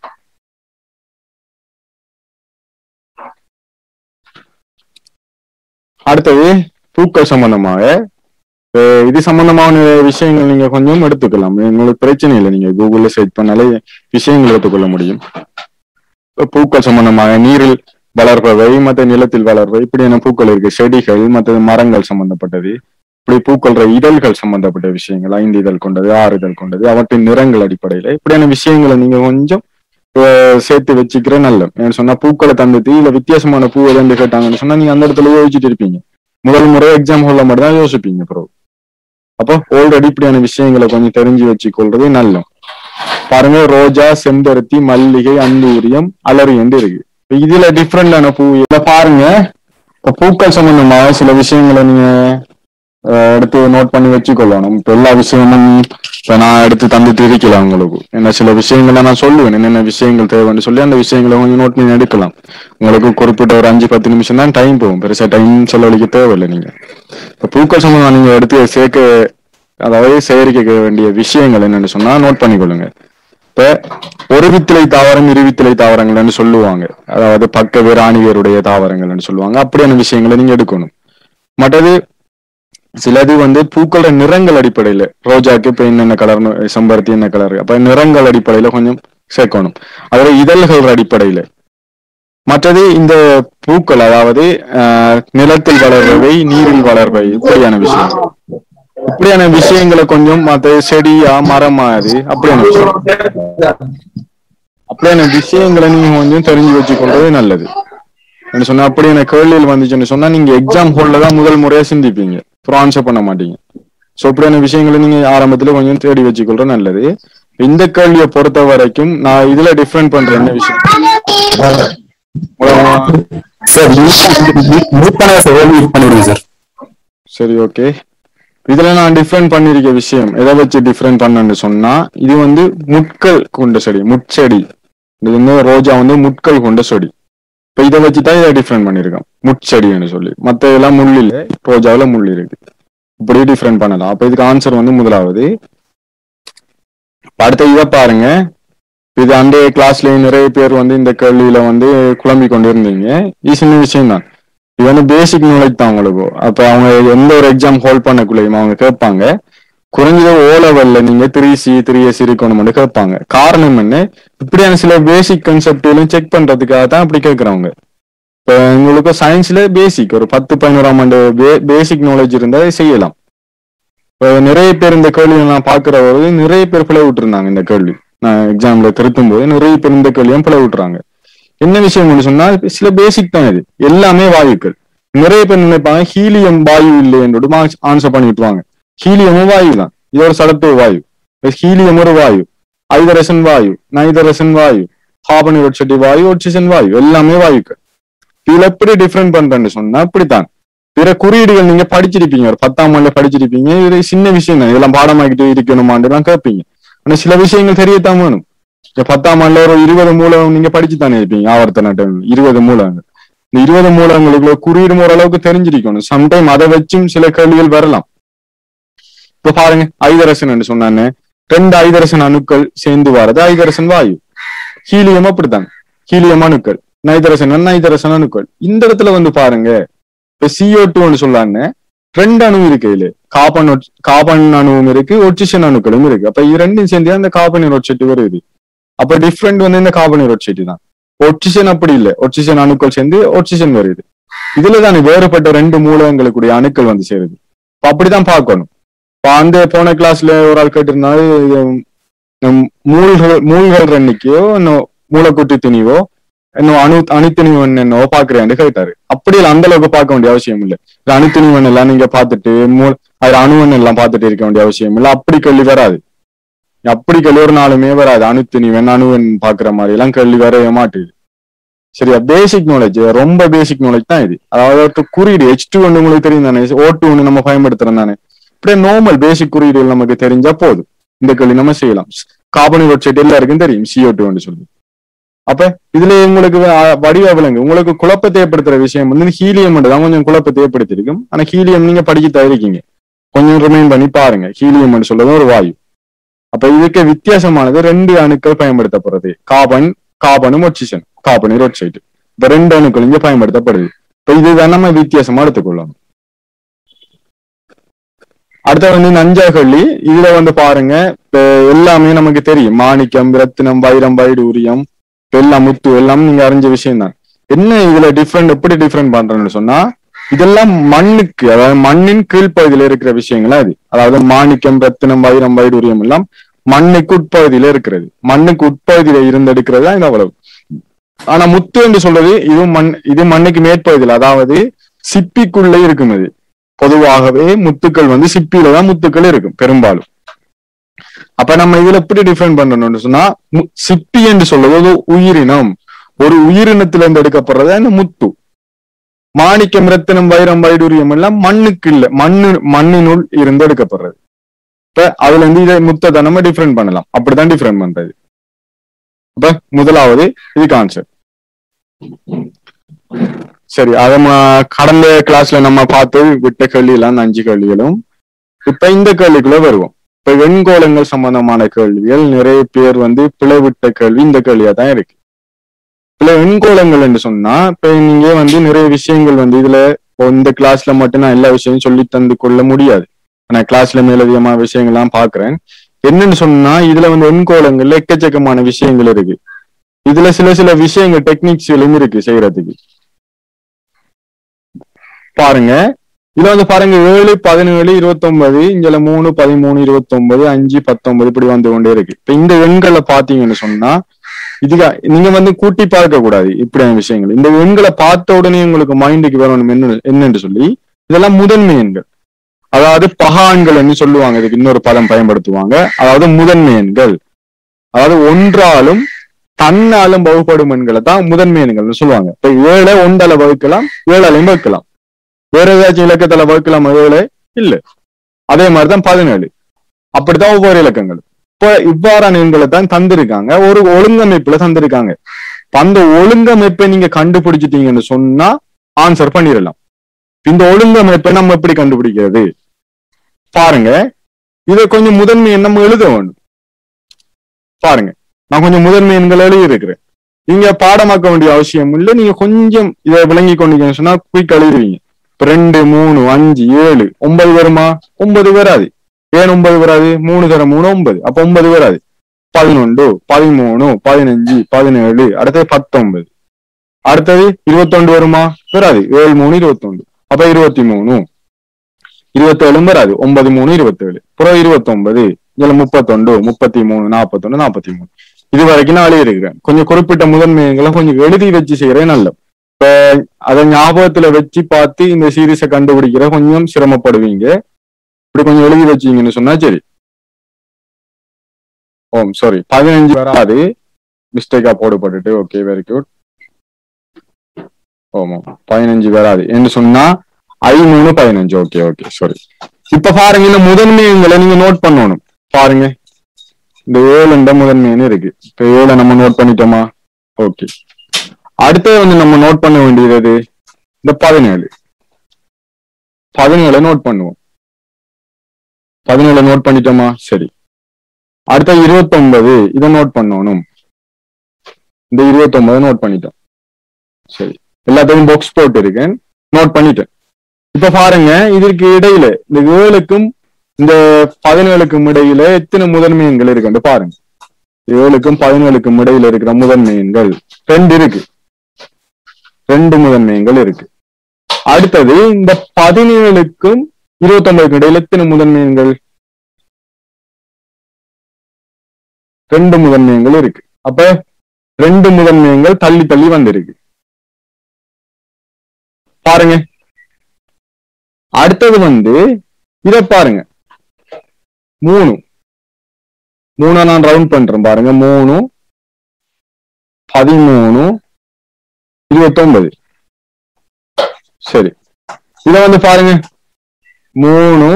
அடுத்தது பூக்கள் சம்பந்தமாக அஹ் இது சம்பந்தமான விஷயங்கள் நீங்க கொஞ்சம் எடுத்துக்கலாம் உங்களுக்கு பிரச்சனை இல்லை நீங்க கூகுள்ல சர்ச் பண்ணாலே விஷயங்கள் எடுத்துக்கொள்ள முடியும் இப்ப பூக்கள் சம்பந்தமாக நீரில் வளர்பவை மற்ற நிலத்தில் வளர்வை இப்படியான பூக்கள் இருக்கு செடிகள் மற்ற மரங்கள் சம்பந்தப்பட்டது இப்படி பூக்கள்ற இதழ்கள் சம்பந்தப்பட்ட விஷயங்கள் ஐந்து இதழ் கொண்டது ஆறு இதழ் கொண்டது அவற்றின் நிறங்கள் அடிப்படையில இப்படியான விஷயங்களை நீங்க கொஞ்சம் அஹ், சேர்த்து வச்சுக்கிற நல்ல ஏன்னு சொன்னா பூக்களை தந்துட்டு இல்ல வித்தியாசமான பூ எதுன்னு கேட்டாங்கன்னு சொன்னா நீங்க அந்த இடத்துல யோசிச்சுட்டு இருப்பீங்க முதல் முறை எக்ஸாம் ஹால்ல மட்டும் தான் யோசிப்பீங்க ப்ரோ அப்போ ஆல்ரெடி இப்படியான விஷயங்களை கொஞ்சம் தெரிஞ்சு வச்சுக்கொள்றது நல்லம் பாருங்க ரோஜா செம்பருத்தி மல்லிகை அந்தூரியம் அலரி என்று இருக்கு இப்ப இதுல டிஃப்ரெண்டான பூ இத பாருங்க இப்ப பூக்கள் சம்பந்தமாக சில விஷயங்களை நீங்க அஹ், எடுத்து நோட் பண்ணி வச்சுக்கொள்ளணும் இப்ப எல்லா விஷயமும் இப்ப நான் எடுத்து தந்துட்டு இருக்கலாம் உங்களுக்கு என்ன சில விஷயங்களை நான் சொல்லுவேன் என்னென்ன விஷயங்கள் தேவைன்னு சொல்லி அந்த விஷயங்களை கொஞ்சம் நோட் பண்ணி எடுக்கலாம் உங்களுக்கு குறிப்பிட்ட ஒரு அஞ்சு பத்து நிமிஷம் தான் டைம் போகும் பெருசா டைம் செலவழிக்க தேவையில்லை நீங்க இப்ப பூக்கள் சம்பந்தம் நீங்க எடுத்து சேர்க்க அதாவது சேகரிக்க வேண்டிய விஷயங்கள் என்னன்னு சொன்னா நோட் பண்ணிக்கொள்ளுங்க இப்ப ஒரு வித்திலை தாவரம் இரு வித்திலை தாவரங்கள்னு சொல்லுவாங்க அதாவது பக்க வேர் ஆணி வேருடைய தாவரங்கள்னு சொல்லுவாங்க அப்படியான விஷயங்களை நீங்க எடுக்கணும் மற்றது சிலது வந்து பூக்களோட நிறங்கள் அடிப்படையில ரோஜாக்கு இப்ப என்னென்ன கலர் செம்பருத்தி என்ன கலர் அப்ப நிறங்கள் அடிப்படையில கொஞ்சம் சேர்க்கணும் அதுல இதழ்கள் அடிப்படையில மற்றது இந்த பூக்கள் அதாவது ஆஹ், நிலத்தில் வளர்றவை நீரில் வளர்வை இப்படியான விஷயம் இப்படியான விஷயங்களை கொஞ்சம் மற்ற செடியா மரமா அது அப்படியான விஷயம் அப்படியான விஷயங்களை நீங்க கொஞ்சம் தெரிஞ்சு வச்சுக்கொள்றது நல்லது என்ன சொன்னா அப்படியான கேள்விகள் வந்துச்சுன்னு சொன்னா நீங்க எக்ஸாம் ஹோல்ல தான் முதல் முறையா சிந்திப்பீங்க அப்புறம் ஆன்சர் பண்ண மாட்டீங்க சோ அப்படியான விஷயங்களை நீங்க ஆரம்பத்துல கொஞ்சம் தேடி வச்சுக்கொள்றது நல்லது இந்த கேள்வியை பொறுத்த வரைக்கும் நான் இதுல டிஃபரெண்ட் பண்ற என்ன விஷயம் சார் மியூட் பண்ண சார் மியூட் பண்ணிவிடுங்க சார் சரி ஓகே இதுல நான் டிஃப்ரெண்ட் பண்ணிருக்க விஷயம் எதை வச்சு டிஃப்ரெண்ட் பண்ணேன்னு சொன்னா இது வந்து முட்கள் கொண்ட செடி முட்செடி இது வந்து ரோஜா வந்து முட்கள் கொண்ட செடி இப்ப இதை வச்சு தான் இதை டிஃப்ரெண்ட் பண்ணிருக்கேன் முட்செடின்னு சொல்லி மத்த இதெல்லாம் முள் இல்ல ரோஜாவில் முள் இருக்கு இப்படி டிஃப்ரெண்ட் பண்ணலாம் அப்ப இதுக்கு ஆன்சர் வந்து முதலாவது இப்ப அடுத்த இதை பாருங்க இது அன்றைய கிளாஸ்லயே நிறைய பேர் வந்து இந்த கேள்வியில வந்து குழம்பி கொண்டு இருந்தீங்க இது சின்ன விஷயம் தான் இது வந்து பேசிக் நாலேஜ் தான் உங்களுக்கு அப்ப அவங்க எந்த ஒரு எக்ஸாம் ஹோல்ட் பண்ணக்குள்ளேயும் அவங்க கேட்பாங்க குறைஞ்சது ஓ லெவல்ல நீங்க த்ரீ சி த்ரீ எஸ் இருக்கணும்னு கேட்பாங்க காரணம் என்ன இப்படியான சில பேசிக் கன்செப்ட்களும் செக் பண்றதுக்காக தான் அப்படி கேட்கறவங்க இப்ப உங்களுக்கு சயின்ஸ்ல பேசிக் ஒரு பத்து பதினோராம் ஆண்டு பேசிக் நாலேஜ் இருந்தா அதை செய்யலாம் இப்ப நிறைய பேர் இந்த கேள்வி நான் பாக்குற போது நிறைய பேர் பிழை விட்டுருந்தாங்க இந்த கேள்வி நான் எக்ஸாம்ல திருத்தும் போது நிறைய பேர் இந்த கேள்வியும் பிழை விட்டுறாங்க என்ன விஷயம் சொன்னா சில பேசிக் தான் இது எல்லாமே வாயுக்கள் நிறைய பேர் நினைப்பாங்க ஹீலியம் வாயு இல்லைன்னு ஆன்சர் பண்ணி விட்டுருவாங்க ஹீலியமும் வாயு தான் இது ஒரு சடத்துவ வாயு ஹீலியம் ஒரு வாயு ஐதரசன் வாயு நைதரசன் வாயு கார்பன் ஒட்சட்டி வாயு ஆக்சிஜன் வாயு எல்லாமே வாயுக்கள் இதுல எப்படி டிஃபரெண்ட் பண்றேன்னு சொன்னா இப்படித்தான் பிற குறியீடுகள் நீங்க படிச்சிருப்பீங்க ஒரு பத்தாம் ஆண்டுல படிச்சிருப்பீங்க இது சின்ன விஷயம் தான் இதெல்லாம் பாடமாக்கிட்டு இருக்கணுமான்னு எல்லாம் கேட்பீங்க ஆனா சில விஷயங்கள் தெரியத்தான் வேணும் இப்ப பத்தாம் ஆண்டுல ஒரு இருபது மூலம் நீங்க படிச்சு தானே இருப்பீங்க ஆவர்த்தன டைம் இருபது மூலங்கள் இந்த இருபது மூலங்களுக்குள்ள குறியீடு ஓரளவுக்கு தெரிஞ்சிருக்கணும் சம்டைம் அதை வச்சும் சில கேள்விகள் வரலாம் இப்ப பாருங்க ஐதரசன் சொன்னானே ரெண்டு ஐதரசன் அணுக்கள் சேர்ந்து வர்றது ஐதரசன் வாயு ஹீலியம் அப்படித்தாங்க ஹீலியம் அணுக்கள் நைதரசன் நைதரசன் அணுக்கள் இந்த இடத்துல வந்து பாருங்க இப்ப சிஓ டூன்னு சொல்லான்னு ரெண்டு அணு இருக்கு இதுல கார்பன் ஒட்- கார்பன் அணுவும் இருக்கு ஒட்சிஷன் அணுக்களும் இருக்கு அப்ப இது ரெண்டும் சேர்ந்து அந்த கார்பன் ஒட்செட்டு வருது அப்ப டிஃப்ரெண்ட் வந்து இந்த கார்பன் ஒட்செட்டு தான் ஒட்சிஷன் அப்படி இல்லை ஒட்சிஷன் அணுக்கள் சேர்ந்து ஒட்சிஷன் வருது இதுல தானே வேறுபட்ட ரெண்டு மூலகங்களுக்குடைய அணுக்கள் வந்து சேருது இப்ப அப்படிதான் பார்க்கணும் இப்ப அந்த போன கிளாஸ்ல ஒரு ஆள் கேட்டிருந்தாரு இது, நம் மூல்கள் மூல்கள் எண்ணிக்கையோ இன்னும் மூலக்கூட்டு திணிவோ இன்னும் அணு அணுத்திணிவன் என்னவோ பாக்குறேன்னு கேட்டாரு அப்படி இல்ல அந்த அளவுக்கு பார்க்க வேண்டிய அவசியம் இல்லை இது அணுத்திணிவன் எல்லாம் நீங்க பார்த்துட்டு மூல் அது அணுவன் எல்லாம் பார்த்துட்டு இருக்க வேண்டிய அவசியம் இல்லை அப்படி கேள்வி வராது அப்படி கேள்வி ஒரு நாளுமே வராது அணுத்திணிவன் அணுவன் பாக்குற மாதிரி எல்லாம் கேள்வி வரவே மாட்டுது சரியா பேசிக் நாலேஜ் ரொம்ப பேசிக் நாலேஜ் தான் இது அதாவது ஒரு குறியீடு ஹெச் டூ ஒன்று உங்களுக்கு தெரியும் தானே ஓ டூ ஒன்று நம்ம பயன்படுத்துறோம் தானே இப்படியே நார்மல் பேசிக் குறியீடுகள் நமக்கு தெரிஞ்சா போதும் இந்த கேள்வி நம்ம செய்யலாம் கார்பன் வெப்சைட் எல்லாருக்கும் தெரியும் சிஓ டூ சொல்லி அப்ப இதுல உங்களுக்கு வ- வடிவ விலங்கு உங்களுக்கு குழப்பத்தை ஏற்படுத்துற விஷயம் வந்து ஹீலியம் தான் கொஞ்சம் குழப்பத்தை ஏற்படுத்தியிருக்கும் ஆனா ஹீலியம் நீங்க படிக்க தயாரிக்கீங்க கொஞ்சம் ரிமைன் பண்ணி பாருங்க ஹீலியம் சொல்றது ஒரு வாயு அப்ப இதுக்கு வித்தியாசமானது ரெண்டு அணுக்கள் பயன்படுத்தப்படுறது கார்பன் கார்பனும் ஒட்சிஷன் கார்பன் ஒட்சைடு இப்ப ரெண்டு அணுக்கள் இங்க பயன்படுத்தப்படுது இப்ப இதுதான் நம்ம வித்தியாசமா எடுத்துக்கொள்ளணும் அடுத்த வந்து நஞ்சாகள்ளி இதுல வந்து பாருங்க இப்ப எல்லாமே நமக்கு தெரியும் மாணிக்கம் ரத்தினம் வைரம் வைடூரியம் இப்ப எல்லாம் முத்து எல்லாம் நீங்க அறிஞ்ச விஷயம் தான் என்ன இதுல டிஃப்ரெண்ட் எப்படி டிஃப்ரெண்ட் பண்றேன்னு சொன்னா இதெல்லாம் மண்ணுக்கு அதாவது மண்ணின் கீழ்ப்பகுதியில இருக்கிற விஷயங்களா இது அதாவது மாணிக்கம் ரத்தினம் வைரம் வைடூரியம் எல்லாம் மண்ணுக்கு உட்பகுதியில இருக்கிறது மண்ணுக்கு உட்பகுதியில இருந்து எடுக்கிறது தான் இது அவ்வளவு ஆனா முத்து என்று சொல்றது இது மண் இது மண்ணுக்கு மேற்பகுதியில் அதாவது சிப்பிக்குள்ளே இருக்கும் இது பொதுவாகவே முத்துக்கள் வந்து சிப்பியில தான் முத்துக்கள் இருக்கும் பெரும்பாலும் அப்ப நம்ம இதுல எப்படி டிஃபைன் பண்ணணும்னு சொன்னா மு- சிப்பி என்று சொல்வது ஒரு உயிரினம் ஒரு உயிரினத்திலிருந்து எடுக்கப்படுறது இந்த முத்து மாணிக்கம் ரத்தினம் வைரம் வைடூரியம் எல்லாம் மண்ணுக்கு இல்ல மண்ணு மண்ணினுள் இருந்து எடுக்கப்படுறது இப்ப அதுல இருந்து இதை முத்தத்தை நம்ம டிஃபரெண்ட் பண்ணலாம் அப்படிதான் டிஃபரெண்ட் பண்றது அப்ப முதலாவது இது கான்செப்ட் சரி அத ம- கடந்த கிளாஸ்ல நம்ம பார்த்து விட்ட கேள்வி எல்லாம் அந்த அஞ்சு கேள்விகளும் இப்ப இந்த கேள்விக்குள்ள வருவோம் இப்ப வெண்கோளங்கள் சம்பந்தமான கேள்விகள் நிறைய பேர் வந்து பிளவிட்ட கேள்வி இந்த கேள்வியா தான் இருக்கு பிள வெண்கோளங்கள் என்று சொன்னா இப்ப நீங்க வந்து நிறைய விஷயங்கள் வந்து இதுல இப்போ இந்த கிளாஸ்ல மட்டும் நான் எல்லா விஷயமும் சொல்லி தந்து கொள்ள முடியாது நான் கிளாஸ்ல மேலதிகமான விஷயங்கள்லாம் பாக்குறேன் என்னன்னு சொன்னா இதுல வந்து வெண்கோளங்கள்ல எக்கச்சக்கமான விஷயங்கள் இருக்கு இதுல சில சில விஷயங்கள் டெக்னிக்ஸ்களும் இருக்கு செய்யறதுக்கு பாருங்க இதுல வந்து பாருங்க ஏழு பதினேழு இருபத்தொன்பது இங்கல மூணு பதிமூணு இருபத்தொன்பது அஞ்சு பத்தொன்பது இப்படி வந்து கொண்டே இருக்கு இப்ப இந்த எண்களை பாத்தீங்கன்னு சொன்னா இதுக்கு நீங்க வந்து கூட்டி பார்க்க கூடாது இப்படியான விஷயங்கள் இந்த எண்களை பார்த்த உடனே உங்களுக்கு மைண்டுக்கு வரணும் என்ன என்னன்னு சொல்லி இதெல்லாம் முதன்மை எண்கள் அதாவது பகான்கள் என்று சொல்லுவாங்க இதுக்கு இன்னொரு பதம் பயன்படுத்துவாங்க அதாவது முதன்மை எண்கள் அதாவது ஒன்றாலும் தன்னாலும் வகுப்படும் எண்களை தான் முதன்மை எண்கள்னு சொல்லுவாங்க இப்ப ஏழை ஒன்றால வகுக்கலாம் ஏழாலையும் வகுக்கலாம் வேற ஏதாச்சும் இலக்கத்துல வகுக்கலாம் ஏழு இல்ல அதே மாதிரிதான் பதினேழு அப்படித்தான் ஒவ்வொரு இலக்கங்களும் இப்ப இவ்வாறான எண்களை தான் தந்திருக்காங்க ஒரு ஒழுங்கமைப்புல தந்திருக்காங்க இப்ப அந்த ஒழுங்கமைப்பை நீங்க கண்டுபிடிச்சிட்டீங்கன்னு சொன்னா ஆன்சர் பண்ணிடலாம் இந்த ஒழுங்கமைப்பை நம்ம எப்படி கண்டுபிடிக்கிறது பாருங்க இதை கொஞ்சம் முதன்மை எண் நம்ம எழுத வேண்டும் பாருங்க நான் கொஞ்சம் முதன்மை எண்கள் எழுதி இருக்கிறேன் நீங்க பாடமாக்க வேண்டிய அவசியம் இல்லை நீங்க கொஞ்சம் இதை விளங்கி கொண்டீங்கன்னு சொன்னா குயிக் எழுதுவீங்க இப்ப ரெண்டு மூணு அஞ்சு ஏழு ஒன்பது வருமா ஒன்பது வராது ஏன் ஒன்பது வராது மூணு தர மூணு ஒன்பது அப்ப ஒன்பது வராது பதினொன்று பதிமூணு பதினஞ்சு பதினேழு அடுத்தது பத்தொன்பது அடுத்தது இருபத்தொண்டு வருமா வராது ஏழு மூணு இருபத்தொண்டு அப்ப இருபத்தி மூணு இருபத்தேழும் வராது ஒன்பது மூணு இருபத்தேழு அப்புறம் இருபத்தொன்பது இதுல முப்பத்தொண்டு முப்பத்தி மூணு நாற்பத்தொன்னு நாற்பத்தி மூணு இது வரைக்கும் நான் எழுதியிருக்கிறேன் கொஞ்சம் குறிப்பிட்ட முதன்மைகளை கொஞ்சம் எழுதி வச்சு செய்யறேன் நல்ல இப்ப அதை ஞாபகத்துல வச்சு பார்த்து இந்த சீரீஸை கண்டுபிடிக்கிற கொஞ்சம் சிரமப்படுவீங்க இப்படி கொஞ்சம் எழுதி வச்சீங்கன்னு சொன்னா சரி ஓம் சாரி பதினஞ்சு வராது மிஸ்டேக்கா போடப்பட்டுட்டு ஓகே வெரி குட் ஆமா பதினஞ்சு வராது என்று சொன்னா ஐ மூணு பதினஞ்சு ஓகே ஓகே சாரி இப்ப பாருங்க இந்த முதன்மைங்களை நீங்க நோட் பண்ணணும் பாருங்க இந்த ஏழுண்ட முதன்மைன்னு இருக்கு இப்ப ஏழை நம்ம நோட் பண்ணிட்டோமா ஓகே அடுத்தது வந்து நம்ம நோட் பண்ண வேண்டியது எது? இந்த பதினேழு பதினேழு நோட் பண்ணுவோம் பதினேழு நோட் பண்ணிட்டோமா சரி அடுத்த இருபத்தொன்பது இதை நோட் பண்ணணும் இந்த இருபத்தொன்பது நோட் பண்ணிட்டோம் சரி எல்லாத்தையும் பாக்ஸ் போட்டு இருக்கேன் நோட் பண்ணிட்டேன் இப்ப பாருங்க இதற்கு இடையில இந்த ஏழுக்கும் இந்த பதினேழுக்கும் இடையில எத்தனை முதன்மை எண்கள் இருக்குன்னு பாருங்க ஏழுக்கும் பதினேழுக்கும் இடையில இருக்கிற முதன்மை எண்கள் ரெண்டு இருக்கு ரெண்டு முதன்மை எண்கள் இருக்கு அடுத்தது இந்த பதினேழுக்கும் இருபத்தி ஒன்பதுக்கும் இடையில எத்தனை முதன்மை எண்கள் ரெண்டு முதன்மை எண்கள் இருக்கு அப்ப ரெண்டு முதன்மை எண்கள் தள்ளி தள்ளி வந்திருக்கு பாருங்க அடுத்தது வந்து இத பாருங்க மூணு மூணை நான் ரவுண்ட் பண்றேன் பாருங்க மூணு பதிமூணு இருபத்தொன்பது சரி இத வந்து பாருங்க மூணு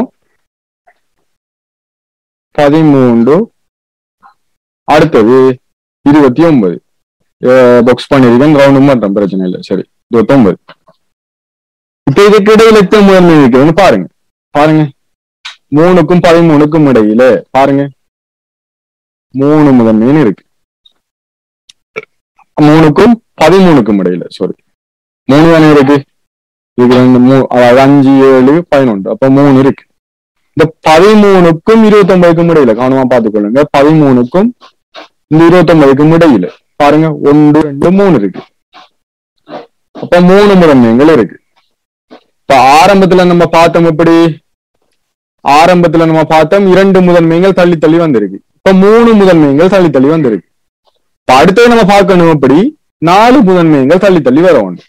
பதிமூன்று அடுத்தது இருபத்தி ஒன்பது பாக்ஸ் பண்ணிருக்கேன் ரவுண்டு மாட்டேன் பிரச்சனை இல்லை சரி இருபத்தொன்பது இப்ப இதுக்கு இடையில எத்தனை முதன்மை இருக்குதுன்னு பாருங்க பாருங்க மூணுக்கும் பதிமூணுக்கும் இடையில பாருங்க மூணு முதன்மைன்னு இருக்கு மூணுக்கும் பதிமூணுக்கும் இடையில சாரி மூணு தானே இருக்கு இதுக்கு ரெண்டு மூணு அதாவது அஞ்சு ஏழு பதினொன்று அப்ப மூணு இருக்கு இந்த பதிமூணுக்கும் இருபத்தி ஒன்பதுக்கும் இடையில கவனமா பார்த்துக்கொள்ளுங்க பதிமூணுக்கும் இந்த இருபத்தி ஒன்பதுக்கும் இடையில பாருங்க ஒன்று ரெண்டு மூணு இருக்கு அப்ப மூணு முதன்மைகள் இருக்கு இப்ப ஆரம்பத்துல நம்ம பார்த்தோம் எப்படி ஆரம்பத்துல நம்ம பார்த்தோம் இரண்டு முதன்மைகள் தள்ளி தள்ளி வந்திருக்கு இப்ப மூணு முதன்மைகள் தள்ளி தள்ளி வந்திருக்கு இப்ப அடுத்தது நம்ம பார்க்கணும் எப்படி நாலு முதன்மைகள் தள்ளி தள்ளி வர வேண்டும்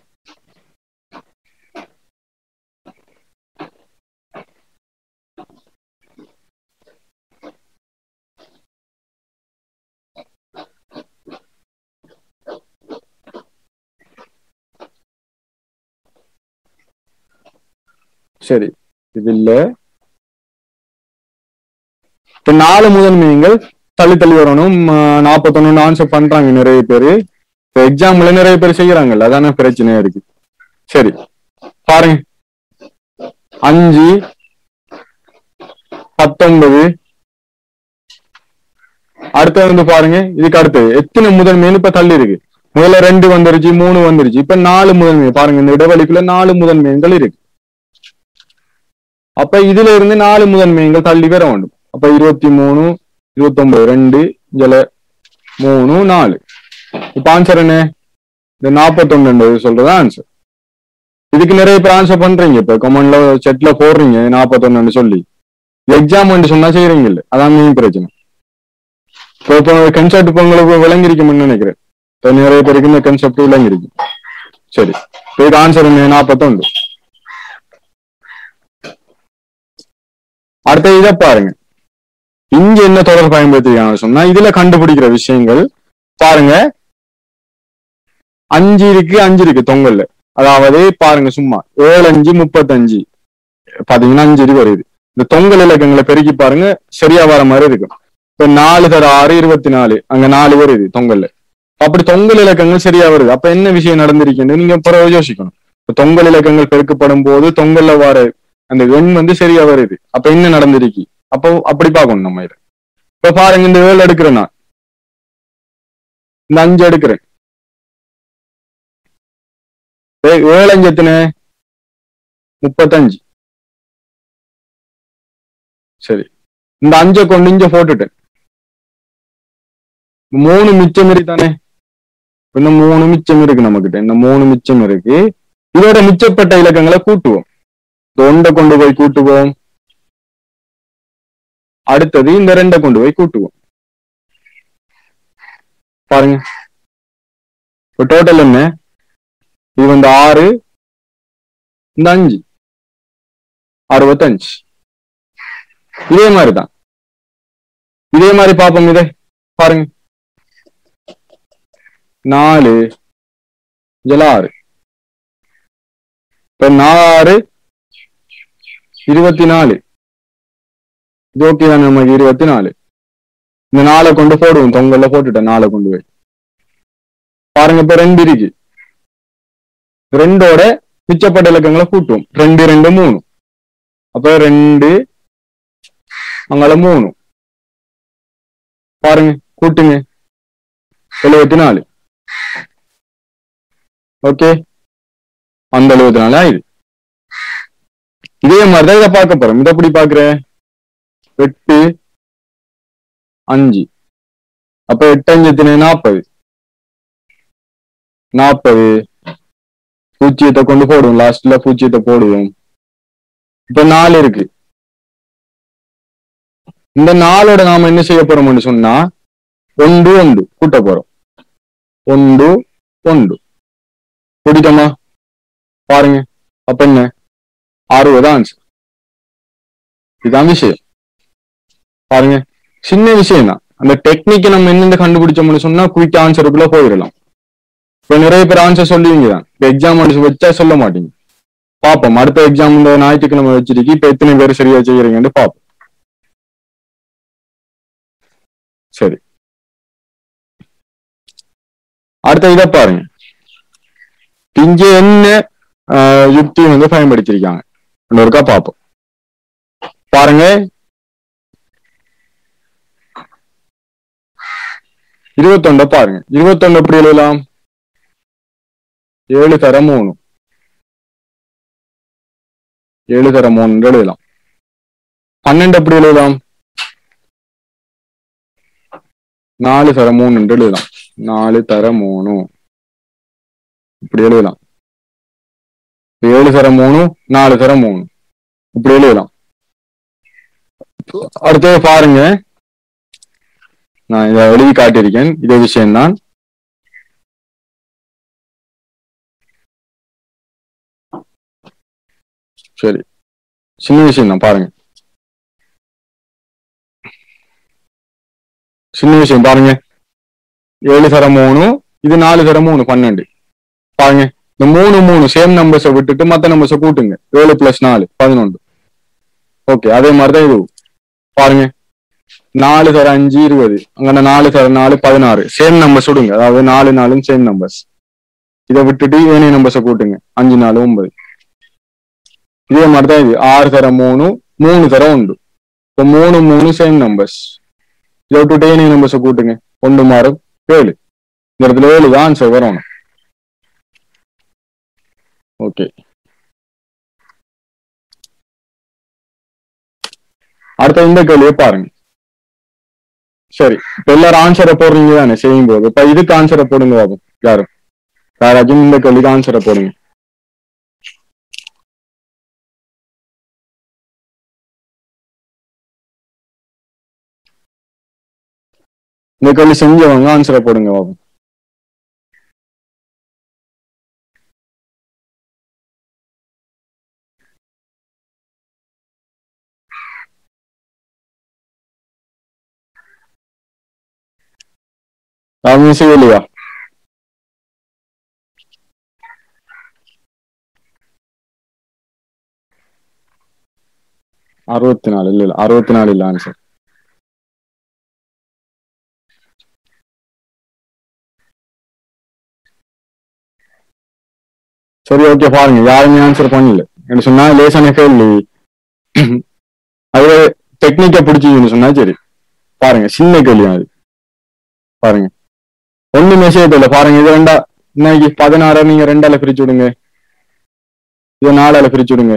சரி இது இல்ல இப்ப நாலு முதன்மைகள் தள்ளி தள்ளி வரணும் நாற்பத்தொன்னு ஆன்சர் பண்றாங்க நிறைய பேரு இப்ப எக்ஸாம்ல நிறைய பேர் செய்யறாங்கல்ல அதான பிரச்சனையா இருக்கு சரி பாருங்க அஞ்சு பத்தொன்பது அடுத்தது வந்து பாருங்க இதுக்கு அடுத்தது எத்தனை முதன்மைன்னு இப்ப தள்ளி இருக்கு முதல்ல ரெண்டு வந்துருச்சு மூணு வந்துருச்சு இப்ப நாலு முதன்மை பாருங்க இந்த இடைவெளிக்குள்ள நாலு முதன்மைகள் இருக்கு அப்ப இதுல இருந்து நாலு முதன்மைகள் தள்ளி வர வேண்டும் அப்ப இருபத்தி மூணு இருபத்தி ஒன்பது ரெண்டு இதுல மூணு நாலு இப்ப ஆன்சர் என்ன இந்த நாற்பத்தொன்னு சொல்றது ஆன்சர் இதுக்கு நிறைய பேர் ஆன்சர் பண்றீங்க இப்ப கமெண்ட்ல செட்ல போடுறீங்க நாற்பத்தொன்னு சொல்லி எக்ஸாம் வந்து சொன்னா செய்யறீங்க இல்ல அதான் மெயின் பிரச்சனை இப்போ இப்போ கன்செப்ட் இப்போ உங்களுக்கு விளங்கிருக்கும்னு நினைக்கிறேன் இப்போ நிறைய பேருக்கு இந்த கன்செப்ட் விளங்கிருக்கு சரி இப்போ இது ஆன்சர் என்ன நாற்பத்தொன்று அடுத்த இதை பாருங்க இங்க என்ன தொடர் பயன்படுத்திருக்காங்க சொன்னா இதுல கண்டுபிடிக்கிற விஷயங்கள் பாருங்க அஞ்சு இருக்கு அஞ்சு இருக்கு தொங்கல்ல அதாவது பாருங்க சும்மா ஏழு அஞ்சு முப்பத்தஞ்சு பாத்தீங்கன்னா அஞ்சு இது வருது இந்த தொங்கல் இலக்கங்களை பெருக்கி பாருங்க சரியா வர மாதிரி இருக்கும் இப்ப நாலு தர ஆறு இருபத்தி நாலு அங்க நாலு வருது தொங்கல்ல அப்படி தொங்கல் இலக்கங்கள் சரியா வருது அப்ப என்ன விஷயம் நடந்திருக்குன்னு நீங்க பிறகு யோசிக்கணும் இப்ப தொங்கல் இலக்கங்கள் பெருக்கப்படும் போது தொங்கல்ல வர அந்த எண் வந்து சரியா வருது அப்ப என்ன நடந்திருக்கு அப்போ அப்படி பார்க்கணும் நம்ம இதை இப்ப பாருங்க இந்த ஏழு எடுக்கிறேன் நான் இந்த அஞ்சு எடுக்கிறேன் ஏ- ஏழு அஞ்சு எத்தனை முப்பத்தஞ்சு சரி இந்த அஞ்சை கொண்டு இங்க போட்டுட்டேன் மூணு மிச்சம் இருக்கு தானே இன்னும் மூணு மிச்சம் இருக்கு நம்மகிட்ட இந்த மூணு மிச்சம் இருக்கு இதோட மிச்சப்பட்ட இலக்கங்களை கூட்டுவோம் இந்த ஒன்றை கொண்டு போய் கூட்டுவோம் அடுத்தது இந்த ரெண்டை கொண்டு போய் கூட்டுவோம் பாருங்க இப்போ டோட்டல் என்ன இது வந்து ஆறு இந்த அஞ்சு அறுபத்தஞ்சு இதே மாதிரி தான் இதே மாதிரி பார்ப்போம் இதை பாருங்க நாலு இதுல ஆறு இப்ப நாலு இருபத்தி நாலு இது ஓகே தான் நமக்கு இருபத்தி நாலு இந்த நாளை கொண்டு போடுவோம் தொங்கல்ல போட்டுட்டேன் நாளை கொண்டு போய் பாருங்க இப்ப ரெண்டு இருக்கு ரெண்டோட மிச்சப்பட்ட இலக்கங்களை கூட்டுவோம் ரெண்டு ரெண்டு மூணு அப்ப ரெண்டு அங்கால மூணு பாருங்க கூட்டுங்க எழுபத்தி நாலு ஓகே அந்த எழுபத்தி நாலு ஆயுது இதே மாதிரிதான் இதை பார்க்க போறோம் இதை எப்படி பாக்குற எட்டு அஞ்சு அப்ப எட்டு அஞ்சு எத்தனை நாற்பது நாற்பது பூச்சியத்தை கொண்டு போடுவோம் லாஸ்ட்ல பூச்சியத்தை போடுவோம் இப்ப நாலு இருக்கு இந்த நாளோட நாம என்ன செய்ய போறோம்னு சொன்னா ஒன்று ஒன்று கூட்ட போறோம் ஒன்று ஒன்று பிடிக்குமா பாருங்க அப்ப என்ன அறுபது ஆன்சர் இதுதான் விஷயம் பாருங்க சின்ன விஷயம் தான் அந்த டெக்னிக்கை நம்ம என்னென்ன கண்டுபிடிச்சோம்னு சொன்னா குயிக் ஆன்சருக்குள்ள போயிடலாம் இப்ப நிறைய பேர் ஆன்சர் சொல்லுவீங்க தான் இப்ப எக்ஸாம் வச்சா சொல்ல மாட்டீங்க பாப்போம் அடுத்த எக்ஸாம் இந்த ஞாயிற்றுக்கிழமை வச்சிருக்கு இப்ப எத்தனை பேர் சரியா செய்யறீங்கன்னு பாப்போம் சரி அடுத்த இதை பாருங்க இங்க என்ன ஆஹ், யுக்தி வந்து பயன்படுத்தியிருக்காங்க இன்னொருக்கா பார்ப்போம் பாருங்க இருபத்தொண்ட பாருங்க இருபத்தொன்னு எப்படி எழுதலாம் ஏழு தர மூணு ஏழு தர மூணு எழுதலாம் பன்னெண்டு எப்படி எழுதலாம் நாலு தர மூணு எழுதலாம் நாலு தர மூணு இப்படி எழுதலாம் ஏழு தர மூணு நாலு தர மூணு இப்படி எழுதலாம் அடுத்தது பாருங்க நான் இதை எழுதி காட்டியிருக்கேன் இதே விஷயம்தான் சரி சின்ன விஷயம் தான் பாருங்க சின்ன விஷயம் பாருங்க ஏழு தர மூணு இது நாலு தர மூணு பன்னெண்டு பாருங்க இந்த மூணு மூணு சேம் நம்பர்ஸை விட்டுட்டு மத்த நம்பர்ஸை கூட்டுங்க ஏழு பிளஸ் நாலு பதினொன்று ஓகே அதே மாதிரிதான் இது பாருங்க நாலு தர அஞ்சு இருபது அங்க நாலு தர நாலு பதினாறு சேம் நம்பர்ஸ் விடுங்க அதாவது நாலு நாலும் சேம் நம்பர்ஸ் இதை விட்டுட்டு ஏனைய நம்பர்ஸை கூட்டுங்க அஞ்சு நாலு ஒன்பது இதே மாதிரிதான் இது ஆறு தர மூணு மூணு தர உண்டு இப்போ மூணு மூணு சேம் நம்பர்ஸ் இதை விட்டுட்டு ஏனைய நம்பர்ஸை கூட்டுங்க ஒன்று மாறும் ஏழு இந்த இடத்துல ஏழு தான் ஆன்சர் வரணும் ஓகே அடுத்த இந்த கேள்வியை பாருங்க சரி இப்ப எல்லாரும் ஆன்சரை போடுறீங்க தானே செய்யும் போது இப்ப இதுக்கு ஆன்சரை போடுங்க பாபு யாரும் யாராச்சும் இந்த கேள்விக்கு ஆன்சரை போடுங்க இந்த கேள்வி செஞ்சவங்க ஆன்சரை போடுங்க பாபு அவங்க செய்யலையா அறுபத்தி நாலு இல்ல இல்ல அறுபத்தி நாலு இல்ல ஆன்சர் சரி ஓகே பாருங்க யாருமே ஆன்சர் பண்ணல என்ன சொன்னா லேசான கேள்வி அது டெக்னிக்கை பிடிச்சிங்கன்னு சொன்னா சரி பாருங்க சின்ன கேள்வி அது பாருங்க ஒண்ணு மெசேஜ் இல்ல பாருங்க இது ரெண்டா இன்னைக்கு பதினாறு நீங்க ரெண்டால பிரிச்சு விடுங்க இது நாலால பிரிச்சு விடுங்க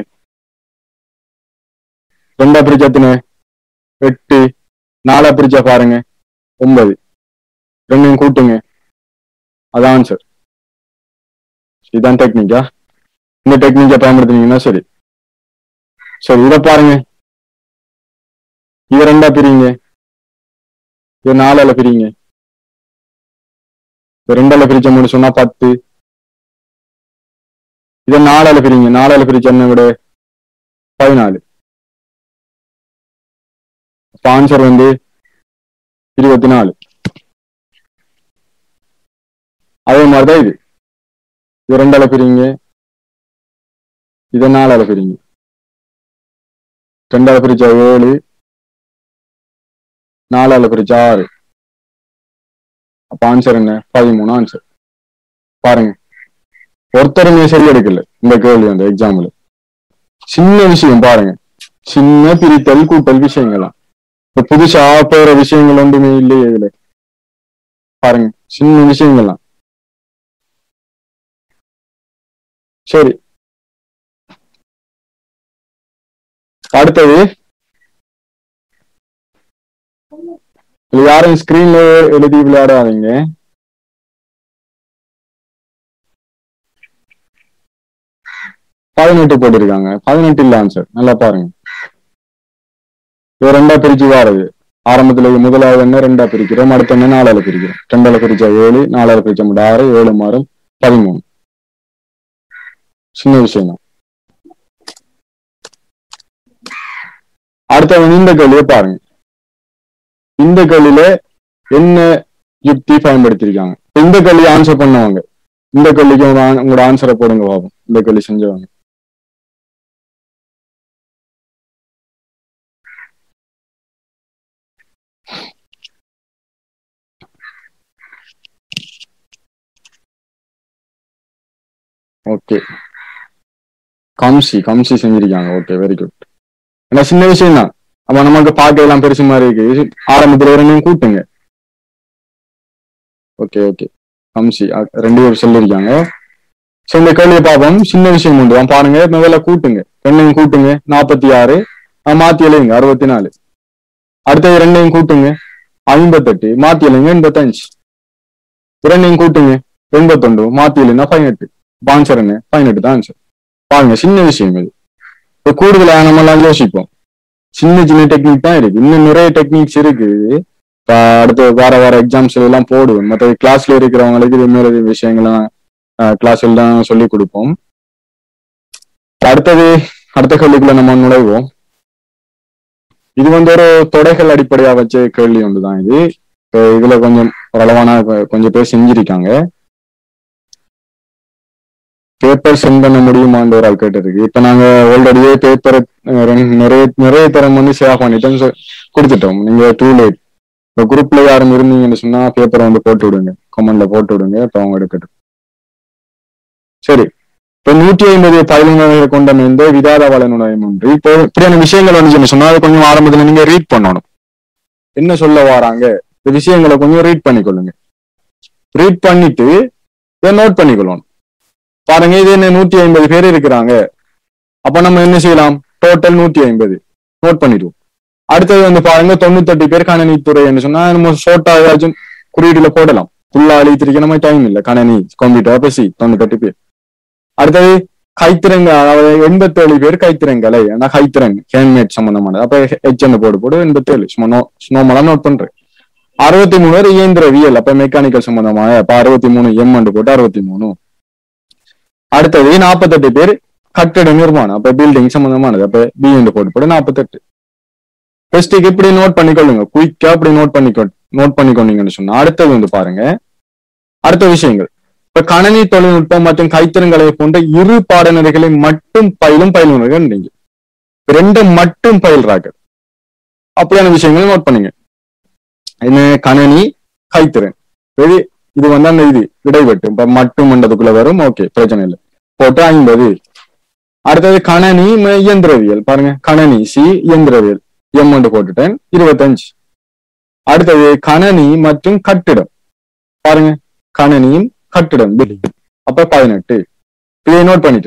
ரெண்டா பிரிச்சா எத்தனை எட்டு நாலா பிரிச்சா பாருங்க ஒன்பது ரெண்டையும் கூட்டுங்க அது ஆன்சர் இதுதான் டெக்னிக்கா இந்த டெக்னிக்கை பயன்படுத்தினீங்கன்னா சரி சரி இதை பாருங்க இது ரெண்டா பிரிங்க இது நாலால பிரிங்க இது ரெண்டால பிரிச்ச முடியும் சொன்னா பத்து இதை நாலால பிரிங்க நாலால பிரிச்ச என்ன விட பதினாலு ஆன்சர் வந்து இருபத்தி நாலு அதே மாதிரிதான் இது இது ரெண்டால பிரிங்க இதை நாலால பிரிங்க ரெண்டால பிரிச்சா ஏழு நாலால பிரிச்சா ஆறு அப்ப ஆன்சர் என்ன பதிமூணு ஆன்சர் பாருங்க ஒருத்தருமே சரி எடுக்கல இந்த கேள்வி அந்த எக்ஸாம்ல சின்ன விஷயம் பாருங்க சின்ன பிரித்தல் கூட்டல் விஷயங்களாம் இப்ப புதுசா போற விஷயங்கள் ஒன்றுமே இல்லையே இதுல பாருங்க சின்ன விஷயங்கள்லாம் சரி அடுத்தது இது யாரும் ஸ்கிரீன்ல எழுதி விளையாடாதீங்க பதினெட்டு போட்டிருக்காங்க பதினெட்டு இல்ல ஆன்சர் நல்லா பாருங்க இது ரெண்டா பிரிச்சு வாருது ஆரம்பத்துல இது முதலாவது என்ன ரெண்டா பிரிக்கிறோம் அடுத்த என்ன நாலால பிரிக்கிறோம் ரெண்டால பிரிச்சா ஏழு நாலால பிரிச்சா மட்டும் ஆறு ஏழு மாறும் பதிமூணு சின்ன விஷயம் தான் அடுத்த இந்த கேள்வியை பாருங்க இந்த கேள்வியில என்ன யுக்தி பயன்படுத்திருக்காங்க இந்த கேள்வி ஆன்சர் பண்ணவங்க இந்த கேள்விக்கு உங்க ஆன்- உங்களோட ஆன்சரை போடுங்க பாப்போம் இந்த கேள்வி செஞ்சவங்க ஓகே கம்சி கம்சி செஞ்சிருக்காங்க ஓகே வெரி குட் ஏன்னா சின்ன விஷயம் தான் அப்ப நமக்கு பார்க்க எல்லாம் பெருசு மாதிரி இருக்கு ஆரம்பத்துல ரெண்டையும் கூட்டுங்க ஓகே ஓகே கம்சி அ- ரெண்டு பேர் சொல்லியிருக்காங்க சோ இந்த கேள்வியை பார்ப்போம் சின்ன விஷயம் உண்டு தான் பாருங்க முதல்ல கூட்டுங்க ரெண்டையும் கூட்டுங்க நாற்பத்தி ஆறு மாத்தி எழுதுங்க அறுபத்தி நாலு அடுத்தது ரெண்டையும் கூட்டுங்க ஐம்பத்தெட்டு மாத்தி எழுதுங்க எண்பத்தஞ்சு இரண்டையும் கூட்டுங்க எண்பத்தொண்டு மாத்தி எழுதுனா பதினெட்டு ஆன்சர் என்ன பதினெட்டு தான் ஆன்சர் பாருங்க சின்ன விஷயம் இது இப்ப கூடுதலா நம்ம எல்லாம் யோசிப்போம் சின்ன சின்ன டெக்னிக் தான் இருக்கு இன்னும் நிறைய டெக்னிக்ஸ் இருக்கு இப்ப அடுத்து வேற வேற எக்ஸாம்ஸ் எல்லாம் போடுவோம் மற்ற கிளாஸ்ல இருக்கிறவங்களுக்கு இது மாதிரி விஷயங்கள்லாம் கிளாஸ் எல்லாம் சொல்லி கொடுப்போம் அடுத்தது அடுத்த கேள்விக்குள்ள நம்ம நுழைவோம் இது வந்து ஒரு தொடைகள் அடிப்படையா வச்ச கேள்வி ஒன்றுதான் இது இப்ப இதுல கொஞ்சம் ஓரளவான கொ- கொஞ்சம் பேர் செஞ்சிருக்காங்க பேப்பர் சென்ட் பண்ண முடியுமான்னு ஒரு ஆள் கேட்டிருக்கு இப்ப நாங்க ஆல்ரெடியே பேப்பர் நிறைய நிறைய தரம் வந்து சேவ் பண்ணிட்டோம் so கொடுத்துட்டோம் நீங்க டூ லேட் இப்போ குரூப்ல யாரும் இருந்தீங்கன்னு சொன்னா பேப்பரை வந்து போட்டு விடுங்க கமெண்ட்ல போட்டு விடுங்க இப்ப அவங்க எடுக்கட்டும் சரி இப்ப நூற்றி ஐம்பது பதினொன்று கொண்ட இந்த விதாத வளனுடைய ஒன்று இப்போ இப்படியான விஷயங்கள் வந்து சொன்னா அது கொஞ்சம் ஆரம்பத்துல நீங்க ரீட் பண்ணணும் என்ன சொல்ல வராங்க இந்த விஷயங்களை கொஞ்சம் ரீட் பண்ணிக்கொள்ளுங்க ரீட் பண்ணிட்டு இதை நோட் பண்ணிக்கொள்ளணும் பாருங்க இது என்ன நூத்தி ஐம்பது பேர் இருக்கிறாங்க அப்ப நம்ம என்ன செய்யலாம் டோட்டல் நூத்தி ஐம்பது நோட் பண்ணிடுவோம் அடுத்தது வந்து பாருங்க தொண்ணூத்தெட்டு பேர் கணனித்துறை என்று சொன்னா நம்ம ஷோர்ட்டா ஏதாச்சும் குறியீடுல போடலாம் ஃபுல்லா அழித்திருக்க நம்ம டைம் இல்ல கணனி கம்ப்யூட்டர் பசி தொண்ணூத்தெட்டு பேர் அடுத்தது கைத்திறங்க அதாவது எண்பத்தேழு பேர் கைத்திறங்கலை ஏன்னா கைத்திறன் ஹேண்ட்மேட் சம்பந்தமானது அப்ப ஹெச்என் போடு போடு எண்பத்தேழு சும்மா நோ ஸ்னோமலா நோட் பண்றேன் அறுபத்தி மூணு பேர் இயந்திரவியல் அப்ப மெக்கானிக்கல் சம்பந்தமான அப்ப அறுபத்தி மூணு எம் போட்டு அறுபத்தி மூணு அடுத்தது நாற்பத்தெட்டு பேர் கட்டட நிர்மாணம் அப்ப பில்டிங் சம்பந்தமானது அப்ப பி என்று போட்டு போட்டு நாற்பத்தெட்டு ஃபர்ஸ்ட்டுக்கு இப்படி நோட் பண்ணிக்கொள்ளுங்க குயிக்கா அப்படி நோட் பண்ணிக்கோ நோட் பண்ணிக்கொண்டீங்கன்னு சொன்னா அடுத்தது வந்து பாருங்க அடுத்த விஷயங்கள் இப்ப கணனி தொழில்நுட்பம் மற்றும் கைத்திறன்களை போன்ற இரு பாடநெறிகளை மட்டும் பயிலும் பயிலுனர்கள் நீங்க ரெண்டு மட்டும் பயில்றார்கள் அப்படியான விஷயங்களை நோட் பண்ணுங்க என்ன கணனி கைத்திறன் இது இது வந்து அந்த இது இடைவெட்டு இப்ப மட்டும் மண்டதுக்குள்ள வரும் ஓகே பிரச்சனை இல்லை போட்டு ஐம்பது அடுத்தது கணனி ம- இயந்திரவியல் பாருங்க கணனி சி இயந்திரவியல் எம் ஒன்று போட்டுட்டேன் இருபத்தஞ்சு அடுத்தது கணனி மற்றும் கட்டிடம் பாருங்க கணனியும் கட்டிடம் building. அப்ப பதினெட்டு இதை நோட் பண்ணிட்டு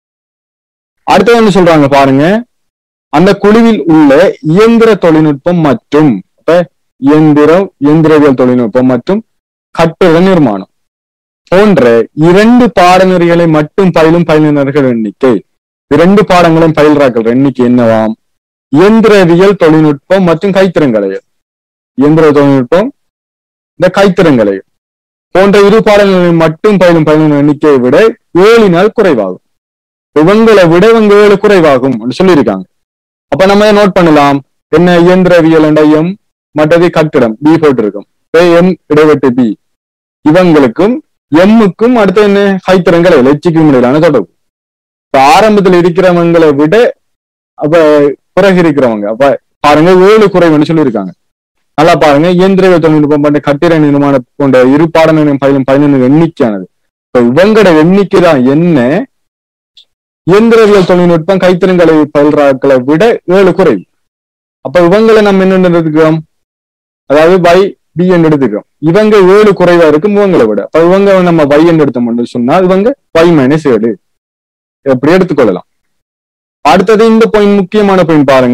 அடுத்தது என்ன சொல்றாங்க பாருங்க அந்த குழுவில் உள்ள இயந்திர தொழில்நுட்பம் மற்றும் அப்ப இயந்திரம் இயந்திரவியல் தொழில்நுட்பம் மற்றும் கட்டிட நிர்மாணம் போன்ற இரண்டு பாடநெறிகளை மட்டும் பயிலும் பயிலுனர்கள் எண்ணிக்கை இரண்டு பாடங்களும் பயில்றார்கள் எண்ணிக்கை என்னவாம் இயந்திரவியல் தொழில்நுட்பம் மற்றும் கைத்திறங்கலைகள் இயந்திர தொழில்நுட்பம் இந்த கைத்திறங்கலைகள் போன்ற இரு பாடங்களை மட்டும் பயிலும் பயிலுனர் எண்ணிக்கையை விட ஏழினால் குறைவாகும் இவங்களை விட இவங்க ஏழு குறைவாகும் அப்படின்னு சொல்லியிருக்காங்க அப்ப நம்ம நோட் பண்ணலாம் என்ன இயந்திரவியல் என்ற எம் மற்றது கட்டிடம் பி போட்டிருக்கும் எம் இடைவெட்டு பி இவங்களுக்கும் எம்முக்கும் அடுத்து என்ன கைத்திறங்கள் எச்சிக்கும் இடையிலான தொடர்பு இப்ப ஆரம்பத்தில் இருக்கிறவங்களை விட அப்ப குறைக இருக்கிறவங்க அப்ப பாருங்க ஏழு குறைவுன்னு சொல்லியிருக்காங்க நல்லா பாருங்க இயந்திரவியல் தொழில்நுட்பம் போன்ற கட்டிட நிர்மாணம் போன்ற இரு பாடநிலையம் பயிலும் பதினொன்று எண்ணிக்கையானது இப்ப இவங்களோட எண்ணிக்கை தான் என்ன இயந்திரவியல் தொழில்நுட்பம் கைத்திறன்களை பயில்றாக்களை விட ஏழு குறைவு அப்ப இவங்களை நம்ம என்ன எடுத்துக்கிறோம் அதாவது பை பி என்று எடுத்துக்கிறோம் இவங்க ஏழு குறைவா இருக்கும் இவங்களை விட அப்ப இவங்க நம்ம y என்று எடுத்தோம்னு சொன்னா இவங்க y மைனஸ் ஏழு எப்படி எடுத்துக்கொள்ளலாம் அடுத்தது இந்த பாயிண்ட் முக்கியமான பாயிண்ட் பாருங்க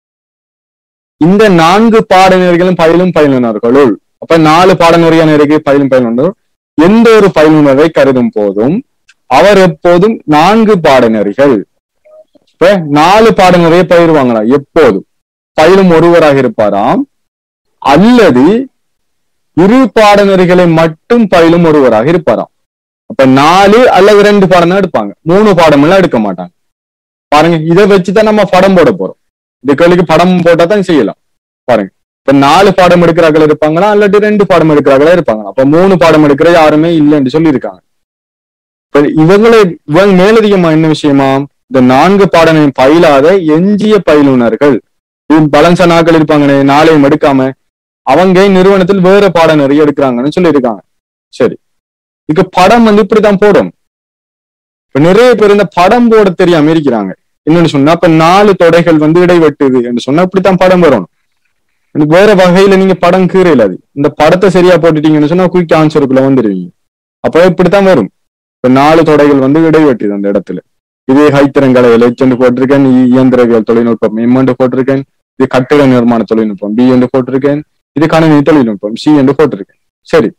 இந்த நான்கு பாடநெறிகளும் பயிலும் பயிலுனர்களுள் அப்ப நாலு பாடநெறியான இருக்கு பயிலும் பயிலுனர் எந்த ஒரு பயிலுனரை கருதும் போதும் அவர் எப்போதும் நான்கு பாடநெறிகள் இப்ப நாலு பாடநெறியை பயிர்வாங்களா எப்போதும் பயிலும் ஒருவராக இருப்பாராம் அல்லது இரு பாடநெறிகளை மட்டும் பயிலும் ஒருவராக இருப்பாராம் அப்ப நாலு அல்லது ரெண்டு பாடம் தான் எடுப்பாங்க மூணு பாடம் எல்லாம் எடுக்க மாட்டாங்க பாருங்க இதை வச்சுதான் நம்ம படம் போட போறோம் இந்த கேள்விக்கு படம் போட்டா தான் செய்யலாம் பாருங்க இப்ப நாலு பாடம் எடுக்கிறார்கள் இருப்பாங்களா இல்லாட்டி ரெண்டு பாடம் எடுக்கிறார்களா இருப்பாங்களா அப்ப மூணு பாடம் எடுக்கிற யாருமே இல்லைன்னு சொல்லியிருக்காங்க இப்ப இவங்களை இவங்க மேலதிகமா என்ன விஷயமா இந்த நான்கு பாடனை பயிலாத எஞ்சிய பயிலுனர்கள் பலன்ச நாட்கள் இருப்பாங்க நாளையும் எடுக்காம அவங்க நிறுவனத்தில் வேற பாடம் நிறைய எடுக்கிறாங்கன்னு சொல்லியிருக்காங்க சரி இதுக்கு படம் வந்து இப்படித்தான் போடும் இப்ப நிறைய பேர் இந்த படம் போட தெரியாம இருக்கிறாங்க என்னன்னு சொன்னா இப்ப நாலு தொடைகள் வந்து இடைவெட்டுது என்று சொன்னா இப்படித்தான் படம் வரணும் எனக்கு வேற வகையில நீங்க படம் கீரையில அது இந்த படத்தை சரியா போட்டுட்டீங்கன்னு சொன்னா குயிக் ஆன்சருக்குள்ள வந்துடுவீங்க அப்ப இப்படித்தான் வரும் இப்ப நாலு தொடைகள் வந்து இடைவெட்டுது அந்த இடத்துல இது ஹைத்திரங்களை எலெக்ஷன் போட்டிருக்கேன் இயந்திரவியல் தொழில்நுட்பம் எம் என்று போட்டிருக்கேன் இது கட்டிட நிர்மாண தொழில்நுட்பம் பி என்று போட்டிருக்கேன் இது கணினி தொழில்நுட்பம் சி என்று போட்டிருக்கேன் சரி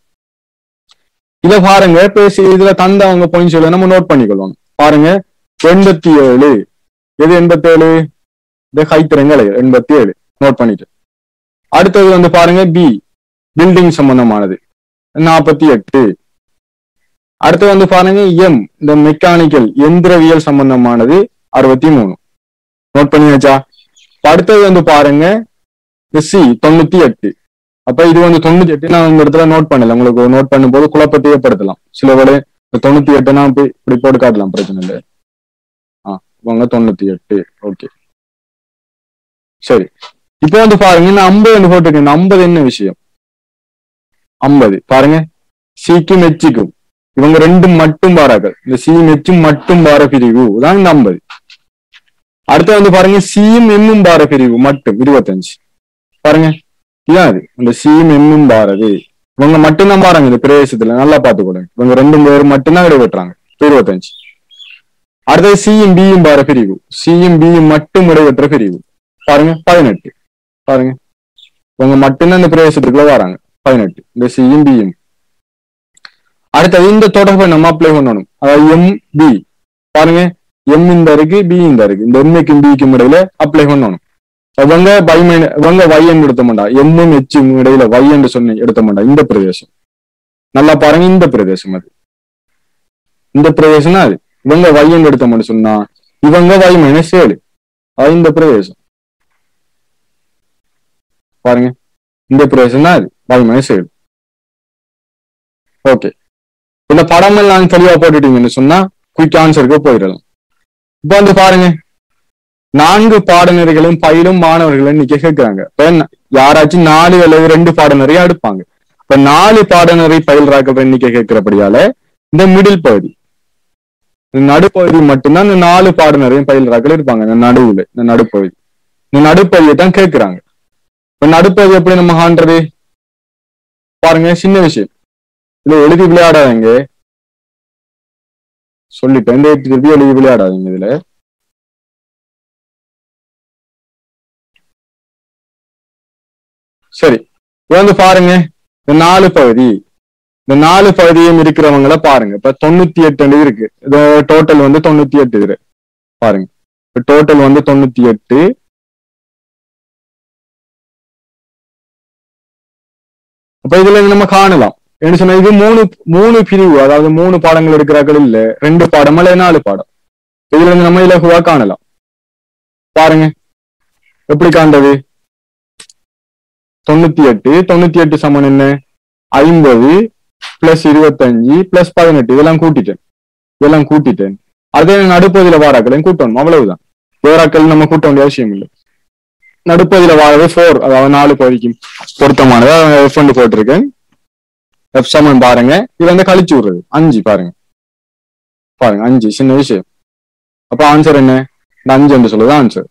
இத பாருங்க பேசி இதுல தந்தவங்க பாயிண்ட்ஸ் சொல்ல நம்ம நோட் பண்ணிக்கொள்ளணும் பாருங்க எண்பத்தி ஏழு எது எண்பத்தி ஏழு இது கைத்திறங்களை எண்பத்தி ஏழு நோட் பண்ணிட்டு அடுத்தது வந்து பாருங்க பி பில்டிங் சம்பந்தமானது நாற்பத்தி எட்டு அடுத்து வந்து பாருங்க எம் இந்த மெக்கானிக்கல் எந்திரவியல் சம்பந்தமானது அறுபத்தி மூணு நோட் பண்ணியாச்சா அடுத்தது வந்து பாருங்க சி தொண்ணூத்தி எட்டு அப்ப இது வந்து தொண்ணூத்தி எட்டு நான் இந்த இடத்துல நோட் பண்ணல உங்களுக்கு நோட் பண்ணும்போது குழப்பத்தை ஏற்படுத்தலாம் சில வேலை தொண்ணூத்தி எட்டுனா இப்படி இப்படி போட்டு காட்டலாம் பிரச்சனை இல்லை ஆ இவங்க தொண்ணூத்தி எட்டு ஓகே சரி இப்போ வந்து பாருங்க நான் ஐம்பது போட்டிருக்கேன் இந்த ஐம்பது என்ன விஷயம் ஐம்பது பாருங்க சிக்கும் எச்சிக்கும் இவங்க ரெண்டும் மட்டும் பாராக்கள் இந்த சி எச்சும் மட்டும் பார பிரிவு தான் இந்த ஐம்பது அடுத்து வந்து பாருங்க சியும் எம்மும் பார பிரிவு மட்டும் இருபத்தஞ்சு பாருங்க இதான் அது இந்த சியும் எம்மும் பாரது இவங்க மட்டும்தான் பாருங்க இந்த பிரதேசத்துல நல்லா பார்த்துக்கூடாங்க இவங்க ரெண்டும் பேர் மட்டும்தான் இடைவெட்டுறாங்க இருபத்தஞ்சு அடுத்தது சியும் பியும் பார பிரிவு சியும் பியும் மட்டும் இடைவெற்ற பிரிவு பாருங்க பதினெட்டு பாருங்க இவங்க மட்டும்தான் இந்த பிரதேசத்துக்குள்ள வராங்க பதினெட்டு இந்த சியும் பியும் அடுத்தது இந்த தொடர்பை நம்ம அப்ளை பண்ணணும் அதாவது எம் பி பாருங்க எம் இந்த இருக்கு பி இந்த இருக்கு இந்த எம்முக்கும் பிக்கும் இடையில அப்ளை பண்ணணும் இவங்க பைமைன் இவங்க வையன் எடுத்த மாட்டா எம்மும் எச்சும் இடையில வை என்று சொன்ன எடுத்த மாட்டா இந்த பிரதேசம் நல்லா பாருங்க இந்த பிரதேசம் அது இந்த பிரதேசம் அது இவங்க வையன் எடுத்த மாட்டோம் சொன்னா இவங்க வை மைனஸ் ஏழு அது இந்த பிரதேசம் பாருங்க இந்த பிரதேசம் தான் அது வை மைனஸ் ஏழு ஓகே இந்த படம் எல்லாம் தெளிவா போட்டுட்டீங்கன்னு சொன்னா குயிக் ஆன்சருக்கு போயிடலாம் இப்போ வந்து பாருங்க நான்கு பாடநெறிகளும் பயிலும் மாணவர்கள் இன்னைக்கு கேட்கிறாங்க இப்ப என்ன, யாராச்சும் நாலு அல்லது ரெண்டு பாடநெறியா எடுப்பாங்க இப்ப நாலு பாடநெறி பயில்றாக்கள் எண்ணிக்கை கேட்கிறபடியால இந்த மிடில் பகுதி இந்த நடுப்பகுதி மட்டும்தான் இந்த நாலு பாடநெறியும் பயில்றாக்கள் இருப்பாங்க இந்த நடுவுல இந்த நடுப்பகுதி இந்த நடுப்பகுதியை தான் கேட்கிறாங்க இப்ப நடுப்பகுதி எப்படி நம்ம காண்றது பாருங்க சின்ன விஷயம் இதுல எழுதி விளையாடாதீங்க சொல்லிட்டேன் இந்த திருப்பி எழுதி விளையாடாதீங்க இதுல சரி இது வந்து பாருங்க இந்த நாலு பகுதி இந்த நாலு பகுதியும் இருக்கிறவங்கள பாருங்க இப்ப தொண்ணூத்தி எட்டு இருக்கு இது டோட்டல் வந்து தொண்ணூத்தி எட்டு இது பாருங்க இப்ப டோட்டல் வந்து தொண்ணூத்தி எட்டு அப்ப இதுல நம்ம காணலாம் என்ன சொன்னா இது மூணு மூணு பிரிவு அதாவது மூணு பாடங்கள் எடுக்கிறார்கள் இல்ல ரெண்டு பாடம் அல்ல நாலு பாடம் இதுல இருந்து நம்ம இலகுவா காணலாம் பாருங்க எப்படி காண்றது தொண்ணூத்தி எட்டு தொண்ணூத்தி எட்டு சமன் என்ன ஐம்பது பிளஸ் இருபத்தஞ்சு பிளஸ் பதினெட்டு இதெல்லாம் கூட்டிட்டேன் இதெல்லாம் கூட்டிட்டேன் அதே நடுப்பகுதியில வாராக்களையும் கூட்டணும் அவ்வளவுதான் வேறாக்கள் நம்ம கூட்ட வேண்டிய அவசியம் இல்லை நடுப்பகுதியில வாழவே ஃபோர் அதாவது நாலு பகுதிக்கு பொருத்தமானதா எஃப் வந்து போட்டிருக்கேன் எஃப் சமன் பாருங்க இது வந்து கழிச்சு விடுறது அஞ்சு பாருங்க பாருங்க அஞ்சு சின்ன விஷயம் அப்ப ஆன்சர் என்ன இந்த அஞ்சு என்று சொல்லுது ஆன்சர்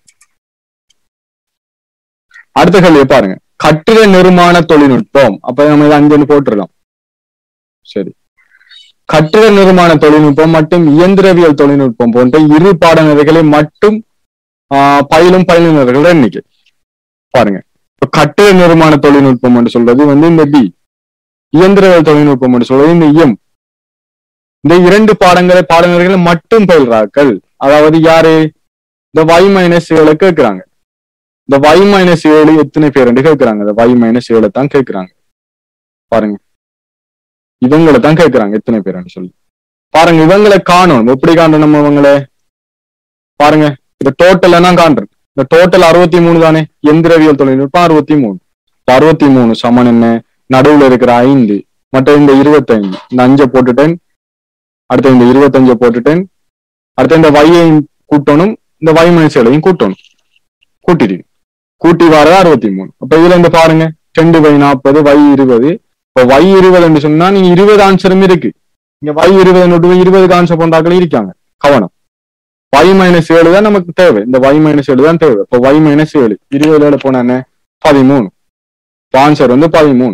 அடுத்த கேள்வியை பாருங்க கட்டிட நிர்மாண தொழில்நுட்பம் அப்ப நம்ம இதை அஞ்சுன்னு போட்டுடலாம் சரி கட்டிட நிர்மாண தொழில்நுட்பம் மற்றும் இயந்திரவியல் தொழில்நுட்பம் போன்ற இரு பாடநெறிகளை மட்டும் ஆஹ், பயிலும் பயிலுநர்கள் எண்ணிக்கை பாருங்க இப்ப கட்டிட நிர்மாண தொழில்நுட்பம் என்று சொல்றது வந்து இந்த பி இயந்திரவியல் தொழில்நுட்பம் என்று சொல்றது இந்த எம் இந்த இரண்டு பாடங்களை பாடநெறிகளை மட்டும் பயில்றார்கள் அதாவது யாரு இந்த y மைனஸ் ஏழு கேட்கிறாங்க இந்த y மைனஸ் ஏழு எத்தனை பேர் என்று கேட்கிறாங்க இந்த y மைனஸ் ஏழு தான் கேட்கிறாங்க பாருங்க இவங்களை தான் கேட்கிறாங்க எத்தனை பேர்னு சொல்லி பாருங்க இவங்களை காணணும் எப்படி காணணும் நம்ம இவங்களை பாருங்க இந்த டோட்டல் நான் காண்றேன் இந்த டோட்டல் அறுபத்தி மூணு தானே எந்திரவியல் தொழில்நுட்பம் அறுபத்தி மூணு அறுபத்தி மூணு சமன் என்ன நடுவுல இருக்கிற ஐந்து மற்ற இந்த இருபத்தைந்து இந்த அஞ்சை போட்டுட்டேன் அடுத்து இந்த இருபத்தஞ்சை போட்டுட்டேன் அடுத்து இந்த வையையும் கூட்டணும் இந்த வை மைனஸ்களையும் கூட்டணும் கூட்டிடு கூட்டி வரது அறுபத்தி மூணு அப்ப இதுல இருந்து பாருங்க ரெண்டு வை நாற்பது வை இருபது இப்ப வை இருபதுன்னு சொன்னா நீங்க இருபது ஆன்சரும் இருக்கு இங்க வை இருபது நோட்டு இருபது ஆன்சர் போன்றாக்கள் இருக்காங்க கவனம் y மைனஸ் ஏழு தான் நமக்கு தேவை இந்த y மைனஸ் ஏழு தான் தேவை இப்போ y மைனஸ் ஏழு இருபது ஏழு போனா என்ன பதிமூணு ஆன்சர் வந்து பதிமூணு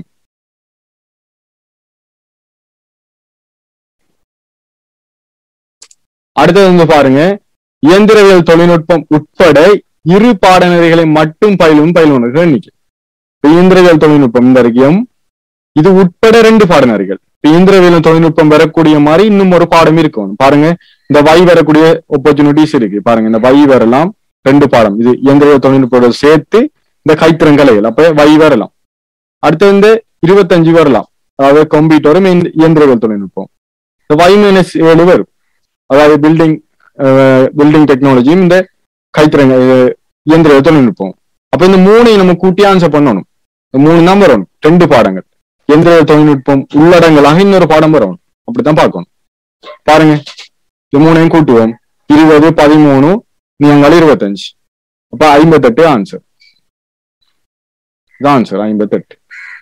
அடுத்தது வந்து பாருங்க இயந்திரவியல் தொழில்நுட்பம் உட்பட இரு பாடநெறிகளை மட்டும் பயிலும் பயிலுனர்கள் எண்ணிக்கை இப்ப இயந்திரவியல் தொழில்நுட்பம் இந்த அறிக்கையும் இது உட்பட ரெண்டு பாடநெறிகள் இப்ப இயந்திரவியல் தொழில்நுட்பம் வரக்கூடிய மாதிரி இன்னும் ஒரு பாடம் இருக்கும் பாருங்க இந்த வை வரக்கூடிய ஆப்பர்ச்சுனிட்டிஸ் இருக்கு பாருங்க இந்த வை வரலாம் ரெண்டு பாடம் இது இயந்திரவியல் தொழில்நுட்பத்தோட சேர்த்து இந்த கைத்திறங்கலைகள் அப்ப வை வரலாம் அடுத்து வந்து இருபத்தஞ்சு வரலாம் அதாவது கம்ப்யூட்டரும் இயந்திரவியல் தொழில்நுட்பம் இந்த வை மைனஸ் ஏழு வரும் அதாவது பில்டிங் பில்டிங் டெக்னாலஜியும் இந்த கைத்திறங்க அஹ், இயந்திர தொழில்நுட்பம் அப்ப இந்த மூணையும் நம்ம கூட்டி ஆன்சர் பண்ணணும் இந்த மூணு தான் வரணும் ரெண்டு பாடங்கள் எந்திர தொழில்நுட்பம் உள்ளடங்கலாக இன்னொரு பாடம் வரணும் அப்படித்தான் பார்க்கணும் பாருங்க இந்த மூணையும் கூட்டுவோம் இருபது பதிமூணு நீங்கள் இருபத்தஞ்சு அப்ப ஐம்பத்தெட்டு ஆன்சர் இது ஆன்சர் ஐம்பத்தெட்டு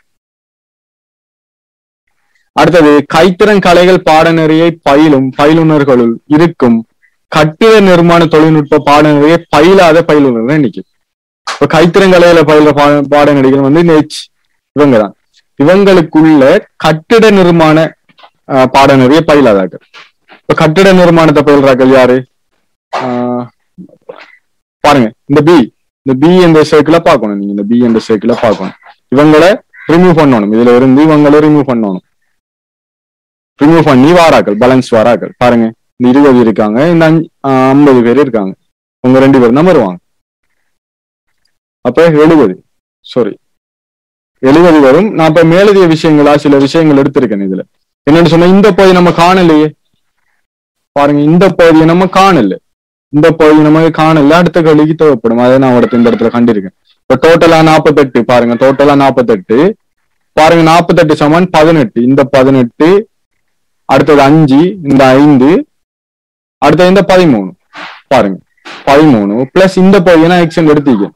அடுத்தது கைத்திறன் கலைகள் பாடநெறியை பயிலும் பயிலுனர்களுள் இருக்கும் கட்டிட நிர்மாண தொழில்நுட்ப பாடநெறியை பயிலாத பயிலுனர்கள் எண்ணிக்கை இப்ப கைத்திறன் கலையில பயில பா- பாடநெறிகள் வந்து நெச் இவங்க தான் இவங்களுக்குள்ள கட்டிட நிர்மாண ஆஹ், பாடநெறியை பயிலாதார்கள் இப்ப கட்டிட நிர்மாணத்தை பயில்றார்கள் யாரு ஆஹ், பாருங்க இந்த பி இந்த பி என்ற சர்க்கிள பார்க்கணும் நீங்க இந்த பி என்ற சர்க்கிள பார்க்கணும் இவங்களை ரிமூவ் பண்ணணும் இதுல இருந்து இவங்களை ரிமூவ் பண்ணணும் ரிமூவ் பண்ணி வாராக்கள் பேலன்ஸ் வாராக்கள் பாருங்க இந்த இருபது இருக்காங்க இந்த அஞ்சு- ஆஹ் ஐம்பது பேர் இருக்காங்க உங்க ரெண்டு பேரும் தான் வருவாங்க அப்ப எழுபது சாரி எழுபது வரும் நான் இப்ப மேலதிக விஷயங்களா சில விஷயங்கள் எடுத்திருக்கேன் இதுல என்னன்னு சொன்னா இந்த பகுதி நம்ம காணலையே பாருங்க இந்த பகுதியை நம்ம காணல இந்த பகுதி நமக்கு காணல அடுத்த கல்விக்கு தேவைப்படும் அதை நான் அடுத்த இந்த இடத்துல கண்டிருக்கேன் இப்ப டோட்டலா நாற்பத்தெட்டு பாருங்க டோட்டலா நாற்பத்தெட்டு பாருங்க நாற்பத்தெட்டு சமன் பதினெட்டு இந்த பதினெட்டு அடுத்தது அஞ்சு இந்த ஐந்து அடுத்தது இந்த பதிமூணு பாருங்க பதிமூணு பிளஸ் இந்த பகுதியை நான் எக்ஸன் எடுத்திருக்கேன்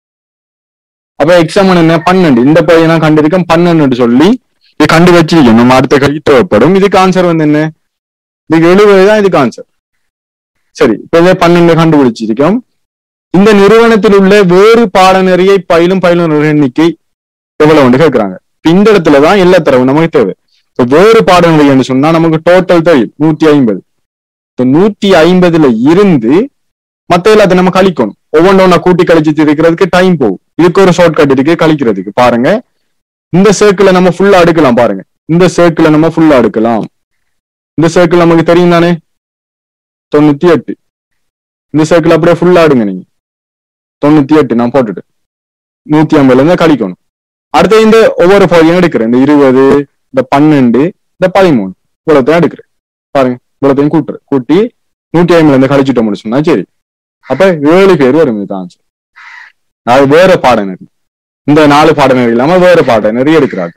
அப்ப எக்ஸாம் என்ன பன்னெண்டு இந்த பகுதியை நான் கண்டிருக்கேன் பன்னெண்டு சொல்லி இது கண்டு வச்சிருக்கேன் நம்ம அடுத்த கை தேவைப்படும் இதுக்கு ஆன்சர் வந்து என்ன இதுக்கு எழுபது தான் இதுக்கு ஆன்சர் சரி இப்ப இதே பன்னெண்டு கண்டுபிடிச்சிருக்கோம் இந்த நிறுவனத்தில் உள்ள வேறு பாடநெறியை பயிலும் பயிலும் எண்ணிக்கை எவ்வளவு உண்டு கேட்கிறாங்க இப்ப இந்த இடத்துல தான் எல்லா தரவும் நமக்கு தேவை இப்ப வேறு பாடநெறின்னு சொன்னா நமக்கு டோட்டல் தெரியும் நூத்தி ஐம்பது இப்ப நூத்தி ஐம்பதுல இருந்து மத்த எல்லாத்தையும் நம்ம கழிக்கணும் ஒவ்வொன்று ஒண்ணா கூட்டி கழிச்சு இருக்கிறதுக்கு டைம் போகும் இதுக்கு ஒரு ஷார்ட் கட் இருக்கு கழிக்கிறதுக்கு பாருங்க இந்த சர்க்கிளை நம்ம ஃபுல்லா அடுக்கலாம் பாருங்க இந்த சர்க்கிளை நம்ம ஃபுல்லா அடுக்கலாம் இந்த சர்க்கிள் நமக்கு தெரியும் தானே தொண்ணூத்தி எட்டு இந்த சர்க்கிள் அப்படியே ஃபுல்லா அடுங்க நீங்க தொண்ணூத்தி எட்டு நான் போட்டுட்டு நூத்தி ஐம்பதுல இருந்து கழிக்கணும் அடுத்து இந்த ஒவ்வொரு பகுதியும் எடுக்கிறேன் இந்த இருபது இந்த பன்னெண்டு இந்த பதிமூணு இவ்வளவுத்தையும் எடுக்கிறேன் பாருங்க இவ்வளவுத்தையும் கூட்டுறேன் கூட்டி நூத்தி ஐம்பதுல இருந்து கழிச்சுட்டு முடிச்சோம்னா சரி அப்ப ஏழு பேர் வரும் இது ஆன்சர் அது வேற பாடநெறி இந்த நாலு பாடநெறி இல்லாம வேற பாடநெறி எடுக்கிறாங்க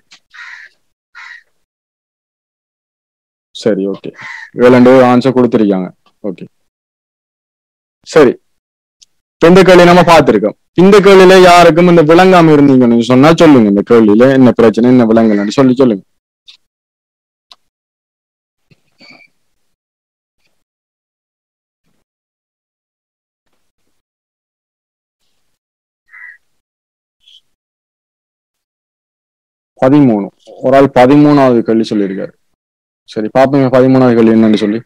சரி ஓகே ஏழு ஆன்சர் கொடுத்துருக்காங்க ஓகே சரி இப்ப இந்த கேள்வி நம்ம பார்த்திருக்கோம் இந்த கேள்வியில யாருக்கும் இந்த விளங்காம இருந்தீங்கன்னு சொன்னா சொல்லுங்க இந்த கேள்வியில என்ன பிரச்சனை என்ன விளங்கலன்னு சொல்லி சொல்லுங்க பதிமூணு ஒரு ஆள் பதிமூணாவது கேள்வி சொல்லியிருக்காரு சரி பாப்போங்க பதிமூணாவது கேள்வி என்னன்னு சொல்லி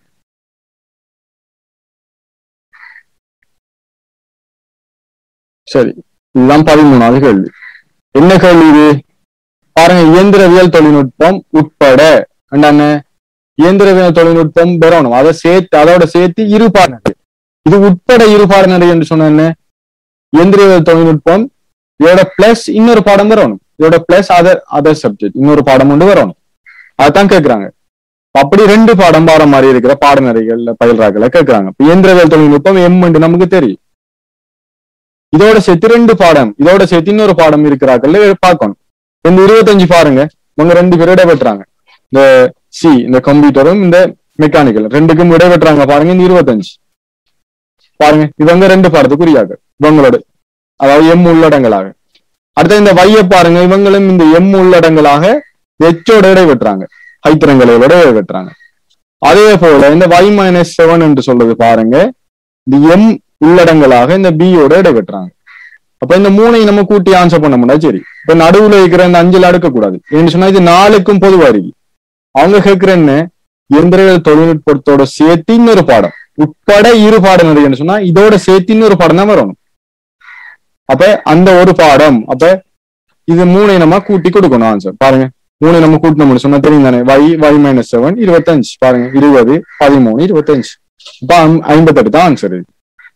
சரி இதுதான் பதிமூணாவது கேள்வி என்ன கேள்வி இது பாருங்க இயந்திரவியல் தொழில்நுட்பம் உட்பட என்ன இயந்திரவியல் தொழில்நுட்பம் பெறணும் அதை சேர்த்து அதோட சேர்த்து இரு பாடநெறி இது உட்பட இரு பாடநெறி என்று சொன்ன என்ன இயந்திரவியல் தொழில்நுட்பம் இதோட பிளஸ் இன்னொரு பாடம் வரணும் இதோட பிளஸ் அதர் அதர் சப்ஜெக்ட் இன்னொரு பாடம் ஒன்று வரணும் அதான் கேக்குறாங்க அப்படி ரெண்டு பாடம் பாடம் மாதிரி இருக்கிற பாடநெறிகள்ல பயில்றாக்களை கேக்குறாங்க இப்ப இயந்திரவியல் தொழில்நுட்பம் எம் நமக்கு தெரியும் இதோட சேர்த்து ரெண்டு பாடம் இதோட சேர்த்து இன்னொரு பாடம் இருக்கிறார்கள் பார்க்கணும் இந்த இருபத்தஞ்சு பாருங்க இவங்க ரெண்டு பேரும் இடைபெற்றாங்க இந்த சி இந்த கம்ப்யூட்டரும் இந்த மெக்கானிக்கல் ரெண்டுக்கும் இடைபெற்றாங்க பாருங்க இந்த இருபத்தஞ்சு பாருங்க இவங்க ரெண்டு பாடத்துக்குரியாக இவங்களோட அதாவது எம் உள்ளடங்களாக அடுத்து இந்த வைய பாருங்க இவங்களும் இந்த எம் உள்ளடங்களாக எச்சோட இடைபெற்றாங்க ஐத்திரங்களோட இடைபெற்றாங்க அதே போல இந்த y மைனஸ் செவன் என்று சொல்றது பாருங்க இந்த எம் உள்ளடங்களாக இந்த பியோட இடைபெற்றாங்க அப்ப இந்த மூணையும் நம்ம கூட்டி ஆன்சர் பண்ண முடியாது சரி இப்ப நடுவுல இருக்கிற இந்த அஞ்சுல அடுக்க கூடாது ஏன்னு சொன்னா இது நாலுக்கும் பொதுவா இருக்கு அவங்க கேட்கிற என்ன எந்திரவியல் தொழில்நுட்பத்தோட சேர்த்து இன்னொரு பாடம் உட்பட இரு பாடம் இருக்குன்னு சொன்னா இதோட சேர்த்து இன்னொரு பாடம் தான் வரணும் அப்ப அந்த ஒரு பாடம் அப்ப இது மூணை நம்ம கூட்டி கொடுக்கணும் ஆன்சர் பாருங்க மூணு நம்ம கூட்டணும்னு சொன்னா தெரியும் தானே y y மைனஸ் செவன் இருபத்தஞ்சு பாருங்க இருபது பதிமூணு இருபத்தஞ்சு இப்ப ஐம்- ஐம்பத்தெட்டு தான் ஆன்சர் இது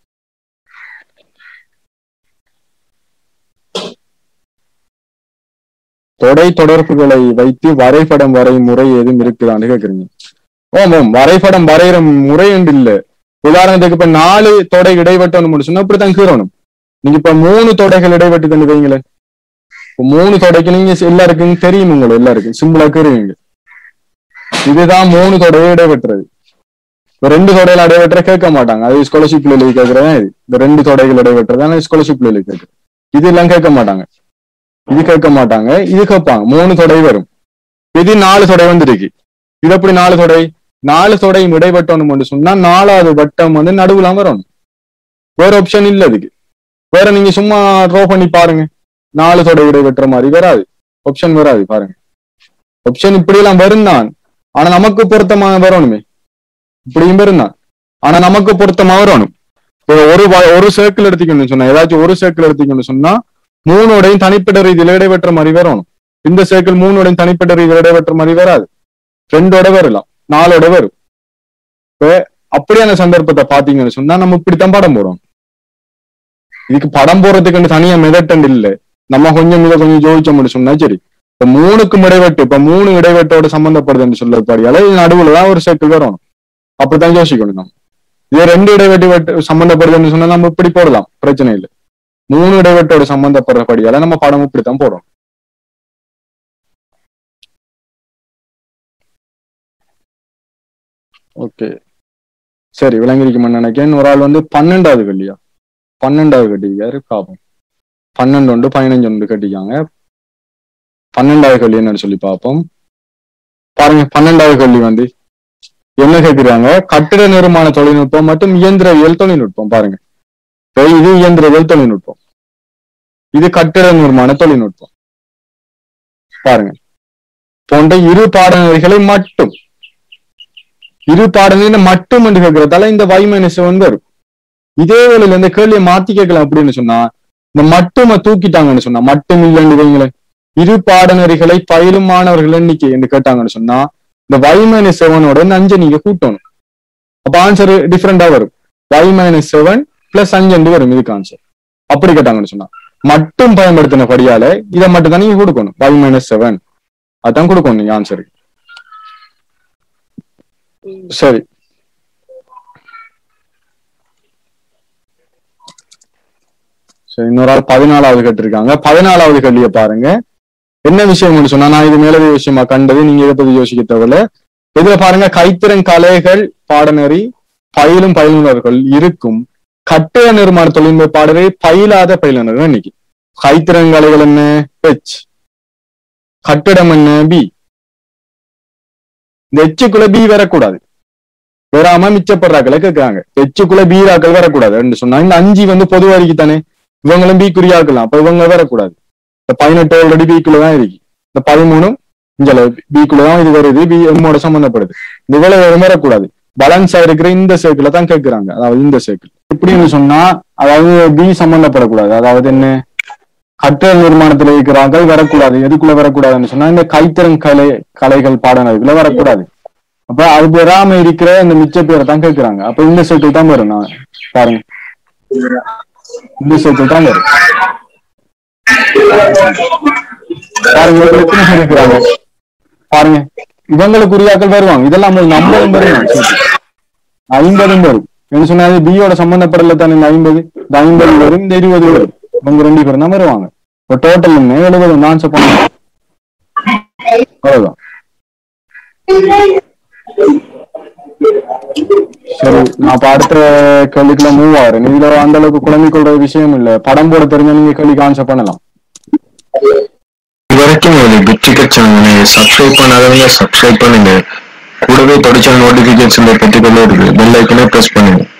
தொடை தொடர்புகளை வைத்து வரைபடம் வரையும் முறை எதுவும் இருக்குதான்னு கேக்குறீங்க ஓம் ஓம் வரைபடம் வரைகிற முறை என்று இல்ல உதாரணத்துக்கு இப்ப நாலு தொடை இடைவெட்டணும் சொன்னா இப்படித்தான் கீறணும் நீங்க இப்ப மூணு தொடைகள் இடைவெட்டு தந்து வைங்களேன் இப்ப மூணு தொடைக்கு நீங்க எல்லாருக்கும் தெரியும் உங்களை எல்லாருக்கும் சிம்பிளா கீறுவீங்க இதுதான் மூணு தொடையை இடைவெட்டுறது இப்ப ரெண்டு தொடையில இடைவெட்டுற கேட்க மாட்டாங்க அது ஸ்காலர்ஷிப்ல எழுதி கேட்கறதா இது இந்த ரெண்டு தொடைகள் இடைவெட்டுறது ஸ்காலர்ஷிப்ல எழுதி கேட்கறது இது எல்லாம் கேட்க மாட்டாங்க இது கேட்க மாட்டாங்க இது கேட்பாங்க மூணு தொடை வரும் இது நாலு தொடை வந்துருக்கு இது எப்படி நாலு தொடை நாலு தொடையும் இடைவெட்டணும் சொன்னா நாலாவது வட்டம் வந்து நடுவுல வரணும் வேற ஆப்ஷன் இல்ல இதுக்கு வேற நீங்க சும்மா ட்ரோ பண்ணி பாருங்க நாலு தொடை இடைவெட்டுற மாதிரி வராது ஆப்ஷன் வராது பாருங்க ஆப்ஷன் இப்படி எல்லாம் வரும் தான் ஆனா நமக்கு பொருத்தமா வரணுமே இப்படியும் வரும் தான் ஆனா நமக்கு பொருத்தமா வரணும் இப்போ ஒரு வ- ஒரு சர்க்கிள் எடுத்துக்கணும்னு சொன்னா ஏதாச்சும் ஒரு சர்க்கிள் எடுத்துக்கணும்னு சொன்னா மூணோடையும் தனிப்பட்ட ரீதியில இடைவெற்ற மாதிரி வரணும் இந்த சைக்கிள் மூணோடையும் தனிப்பட்ட ரீதியில இடைவெற்ற மாதிரி வராது ரெண்டோட வரலாம் நாலோட வரும் இப்ப அப்படியான சந்தர்ப்பத்தை பாத்தீங்கன்னு சொன்னா நம்ம இப்படித்தான் படம் போறோம் இதுக்கு படம் போறதுக்கு தனியா மெதட்டன் இல்ல நம்ம கொஞ்சம் இதை கொஞ்சம் ஜோதிச்சோம்னு சொன்னா சரி இப்ப மூணுக்கும் இடைவெட்டு இப்ப மூணு இடைவெட்டோட சம்பந்தப்படுதுன்னு சொல்லப்படியால இது நடுவுல தான் ஒரு சைக்கிள் வரணும் அப்படித்தான் யோசிக்கணும் நம்ம இதே ரெண்டு இடைவெட்டு வெட்டு சம்பந்தப்படுதுன்னு சொன்னா நம்ம இப்படி போடலாம் பிரச்சனை இல்லை மூணு இடைவெட்டோட சம்பந்தப்படுறபடியால நம்ம படம் இப்படித்தான் போடுறோம் ஓகே சரி விளங்கிருக்குமென்னு நினைக்கிறேன் ஒரு ஆள் வந்து பன்னெண்டாவது கல்லியா பன்னெண்டாவது கட்டிக்காரு பார்ப்போம் பன்னெண்டு ஒன்று பதினஞ்சு ஒன்று கட்டிக்காங்க பன்னெண்டாவது கல்லி என்னன்னு சொல்லி பார்ப்போம் பாருங்க பன்னெண்டாவது கல்லி வந்து என்ன கேட்கிறாங்க கட்டிட நிர்மாண தொழில்நுட்பம் மற்றும் இயந்திரவியல் தொழில்நுட்பம் பாருங்க இப்ப இது இயந்திரவியல் தொழில்நுட்பம் இது கட்டிட நிர்மாண தொழில்நுட்பம் பாருங்க போன்ற இரு பாடநெறிகளை மட்டும் இரு பாடநெறியில மட்டும் என்று கேட்கறதால இந்த y மைனஸ் செவன் வரும் இதே வேளையில இந்த கேள்வியை மாத்தி கேட்கலாம் அப்படின்னு சொன்னா இந்த மட்டும தூக்கிட்டாங்கன்னு சொன்னா மட்டும் இல்லைன்னு வைங்களேன் இரு பாடநெறிகளை பயிலும் மாணவர்கள் எண்ணிக்கை என்று கேட்டாங்கன்னு சொன்னா இந்த y மைனஸ் செவனோட இந்த அஞ்சை நீங்க கூட்டணும் அப்ப ஆன்சர் டிஃப்ரெண்டா வரும் y மைனஸ் செவன் பிளஸ் அஞ்சு வரும் இதுக்கு ஆன்சர் அப்படி கேட்டாங்கன்னு சொன்னா மட்டும் பயன்படுத்தினபடியால இதை மட்டும் தான் நீங்க கொடுக்கணும் y மைனஸ் செவன் அதான் கொடுக்கணும் நீங்க ஆன்சருக்கு சரி சரி இன்னொரு ஆள் பதினாலாவது கட்டிருக்காங்க பதினாலாவது கல்விய பாருங்க என்ன விஷயம் சொன்னா நான் இது மேலவே விஷயமா கண்டது நீங்க இதை பத்தி யோசிக்க தேவையில்ல இதுல பாருங்க கைத்திறன் கலைகள் பாடநெறி பயிலும் பயிலுனர்கள் இருக்கும் கட்டிட நிர்மாண தொழில்நுட்ப பாடவே பயிலாத பயிலுனர் இன்னைக்கு கைத்திறங்கலைகள் என்ன ஹெச் கட்டிடம் என்ன பி இந்த எச்சுக்குள்ள பி வரக்கூடாது வராம மிச்சப்படுறாக்களை கேட்கறாங்க எச்சுக்குள்ள பி ராக்கள் வரக்கூடாது சொன்னா இந்த அஞ்சு வந்து பொது வரிக்கு தானே இவங்களும் பி குறியாக்கலாம் அப்ப இவங்க வரக்கூடாது இந்த பதினெட்டு ஆல்ரெடி பிக்குள்ள தான் இருக்கு இந்த பதிமூணும் இஞ்சல பிக்குள்ள தான் இது வருது பி எம்மோட சம்பந்தப்படுது இந்த இவ்வளவு வரக்கூடாது பேலன்ஸா இருக்கிற இந்த சர்க்கிளை தான் கேட்கறாங்க அதாவது இந்த சர்க்கிள் இப்படின்னு சொன்னா அதாவது பி சம்பந்தப்படக்கூடாது அதாவது என்ன கட்டட நிர்மாணத்துல இருக்கிறார்கள் வரக்கூடாது எதுக்குள்ள வரக்கூடாதுன்னு சொன்னா இந்த கைத்திறன் கலை கலைகள் பாடங்களுக்குள்ள வரக்கூடாது அப்ப அது பெறாம இருக்கிற இந்த மிச்ச பேரை தான் கேட்கறாங்க அப்ப இந்த சர்க்கிள் தான் வரும் நான் பாருங்க இந்த சர்க்கிள் தான் வரும் பாருங்க இவங்க எத்தனை பேர் இருக்கிறாங்க பாருங்க இவங்களுக்கு உரியாக்கள் வருவாங்க இதெல்லாம் ஒரு நம்பரும் வரும் ஐம்பதும் வரும் என்ன சொன்னாது பியோட சம்பந்தப்படல தானே இந்த ஐம்பது இந்த ஐம்பது வரும் இந்த இருபது வரும் இவங்க ரெண்டு பேரும் தான் வருவாங்க இப்போ டோட்டல் என்ன எழுபது நான் பண்ண அவ்வளவுதான் சரி நான் அப்ப அடுத்த கேள்விக்குள்ள மூவ் ஆகிறேன் இதுல அந்த அளவுக்கு குழம்பிக் கொள்ற விஷயம் இல்ல படம் போட தெரிஞ்ச நீங்க கேள்விக்கு ஆன்சர் பண்ணலாம் இது வரைக்கும் ஒரு பிக் டிக்கெட் சேனலை சப்ஸ்கிரைப் பண்ணாதவங்க சப்ஸ்கிரைப் பண்ணுங்க கூடவே படிச்ச நோட்டிபிகேஷன் பெற்றுக்கொள்ள இருக்கு பெல் ஐக்கனே பிரஸ் பண்ணுங்க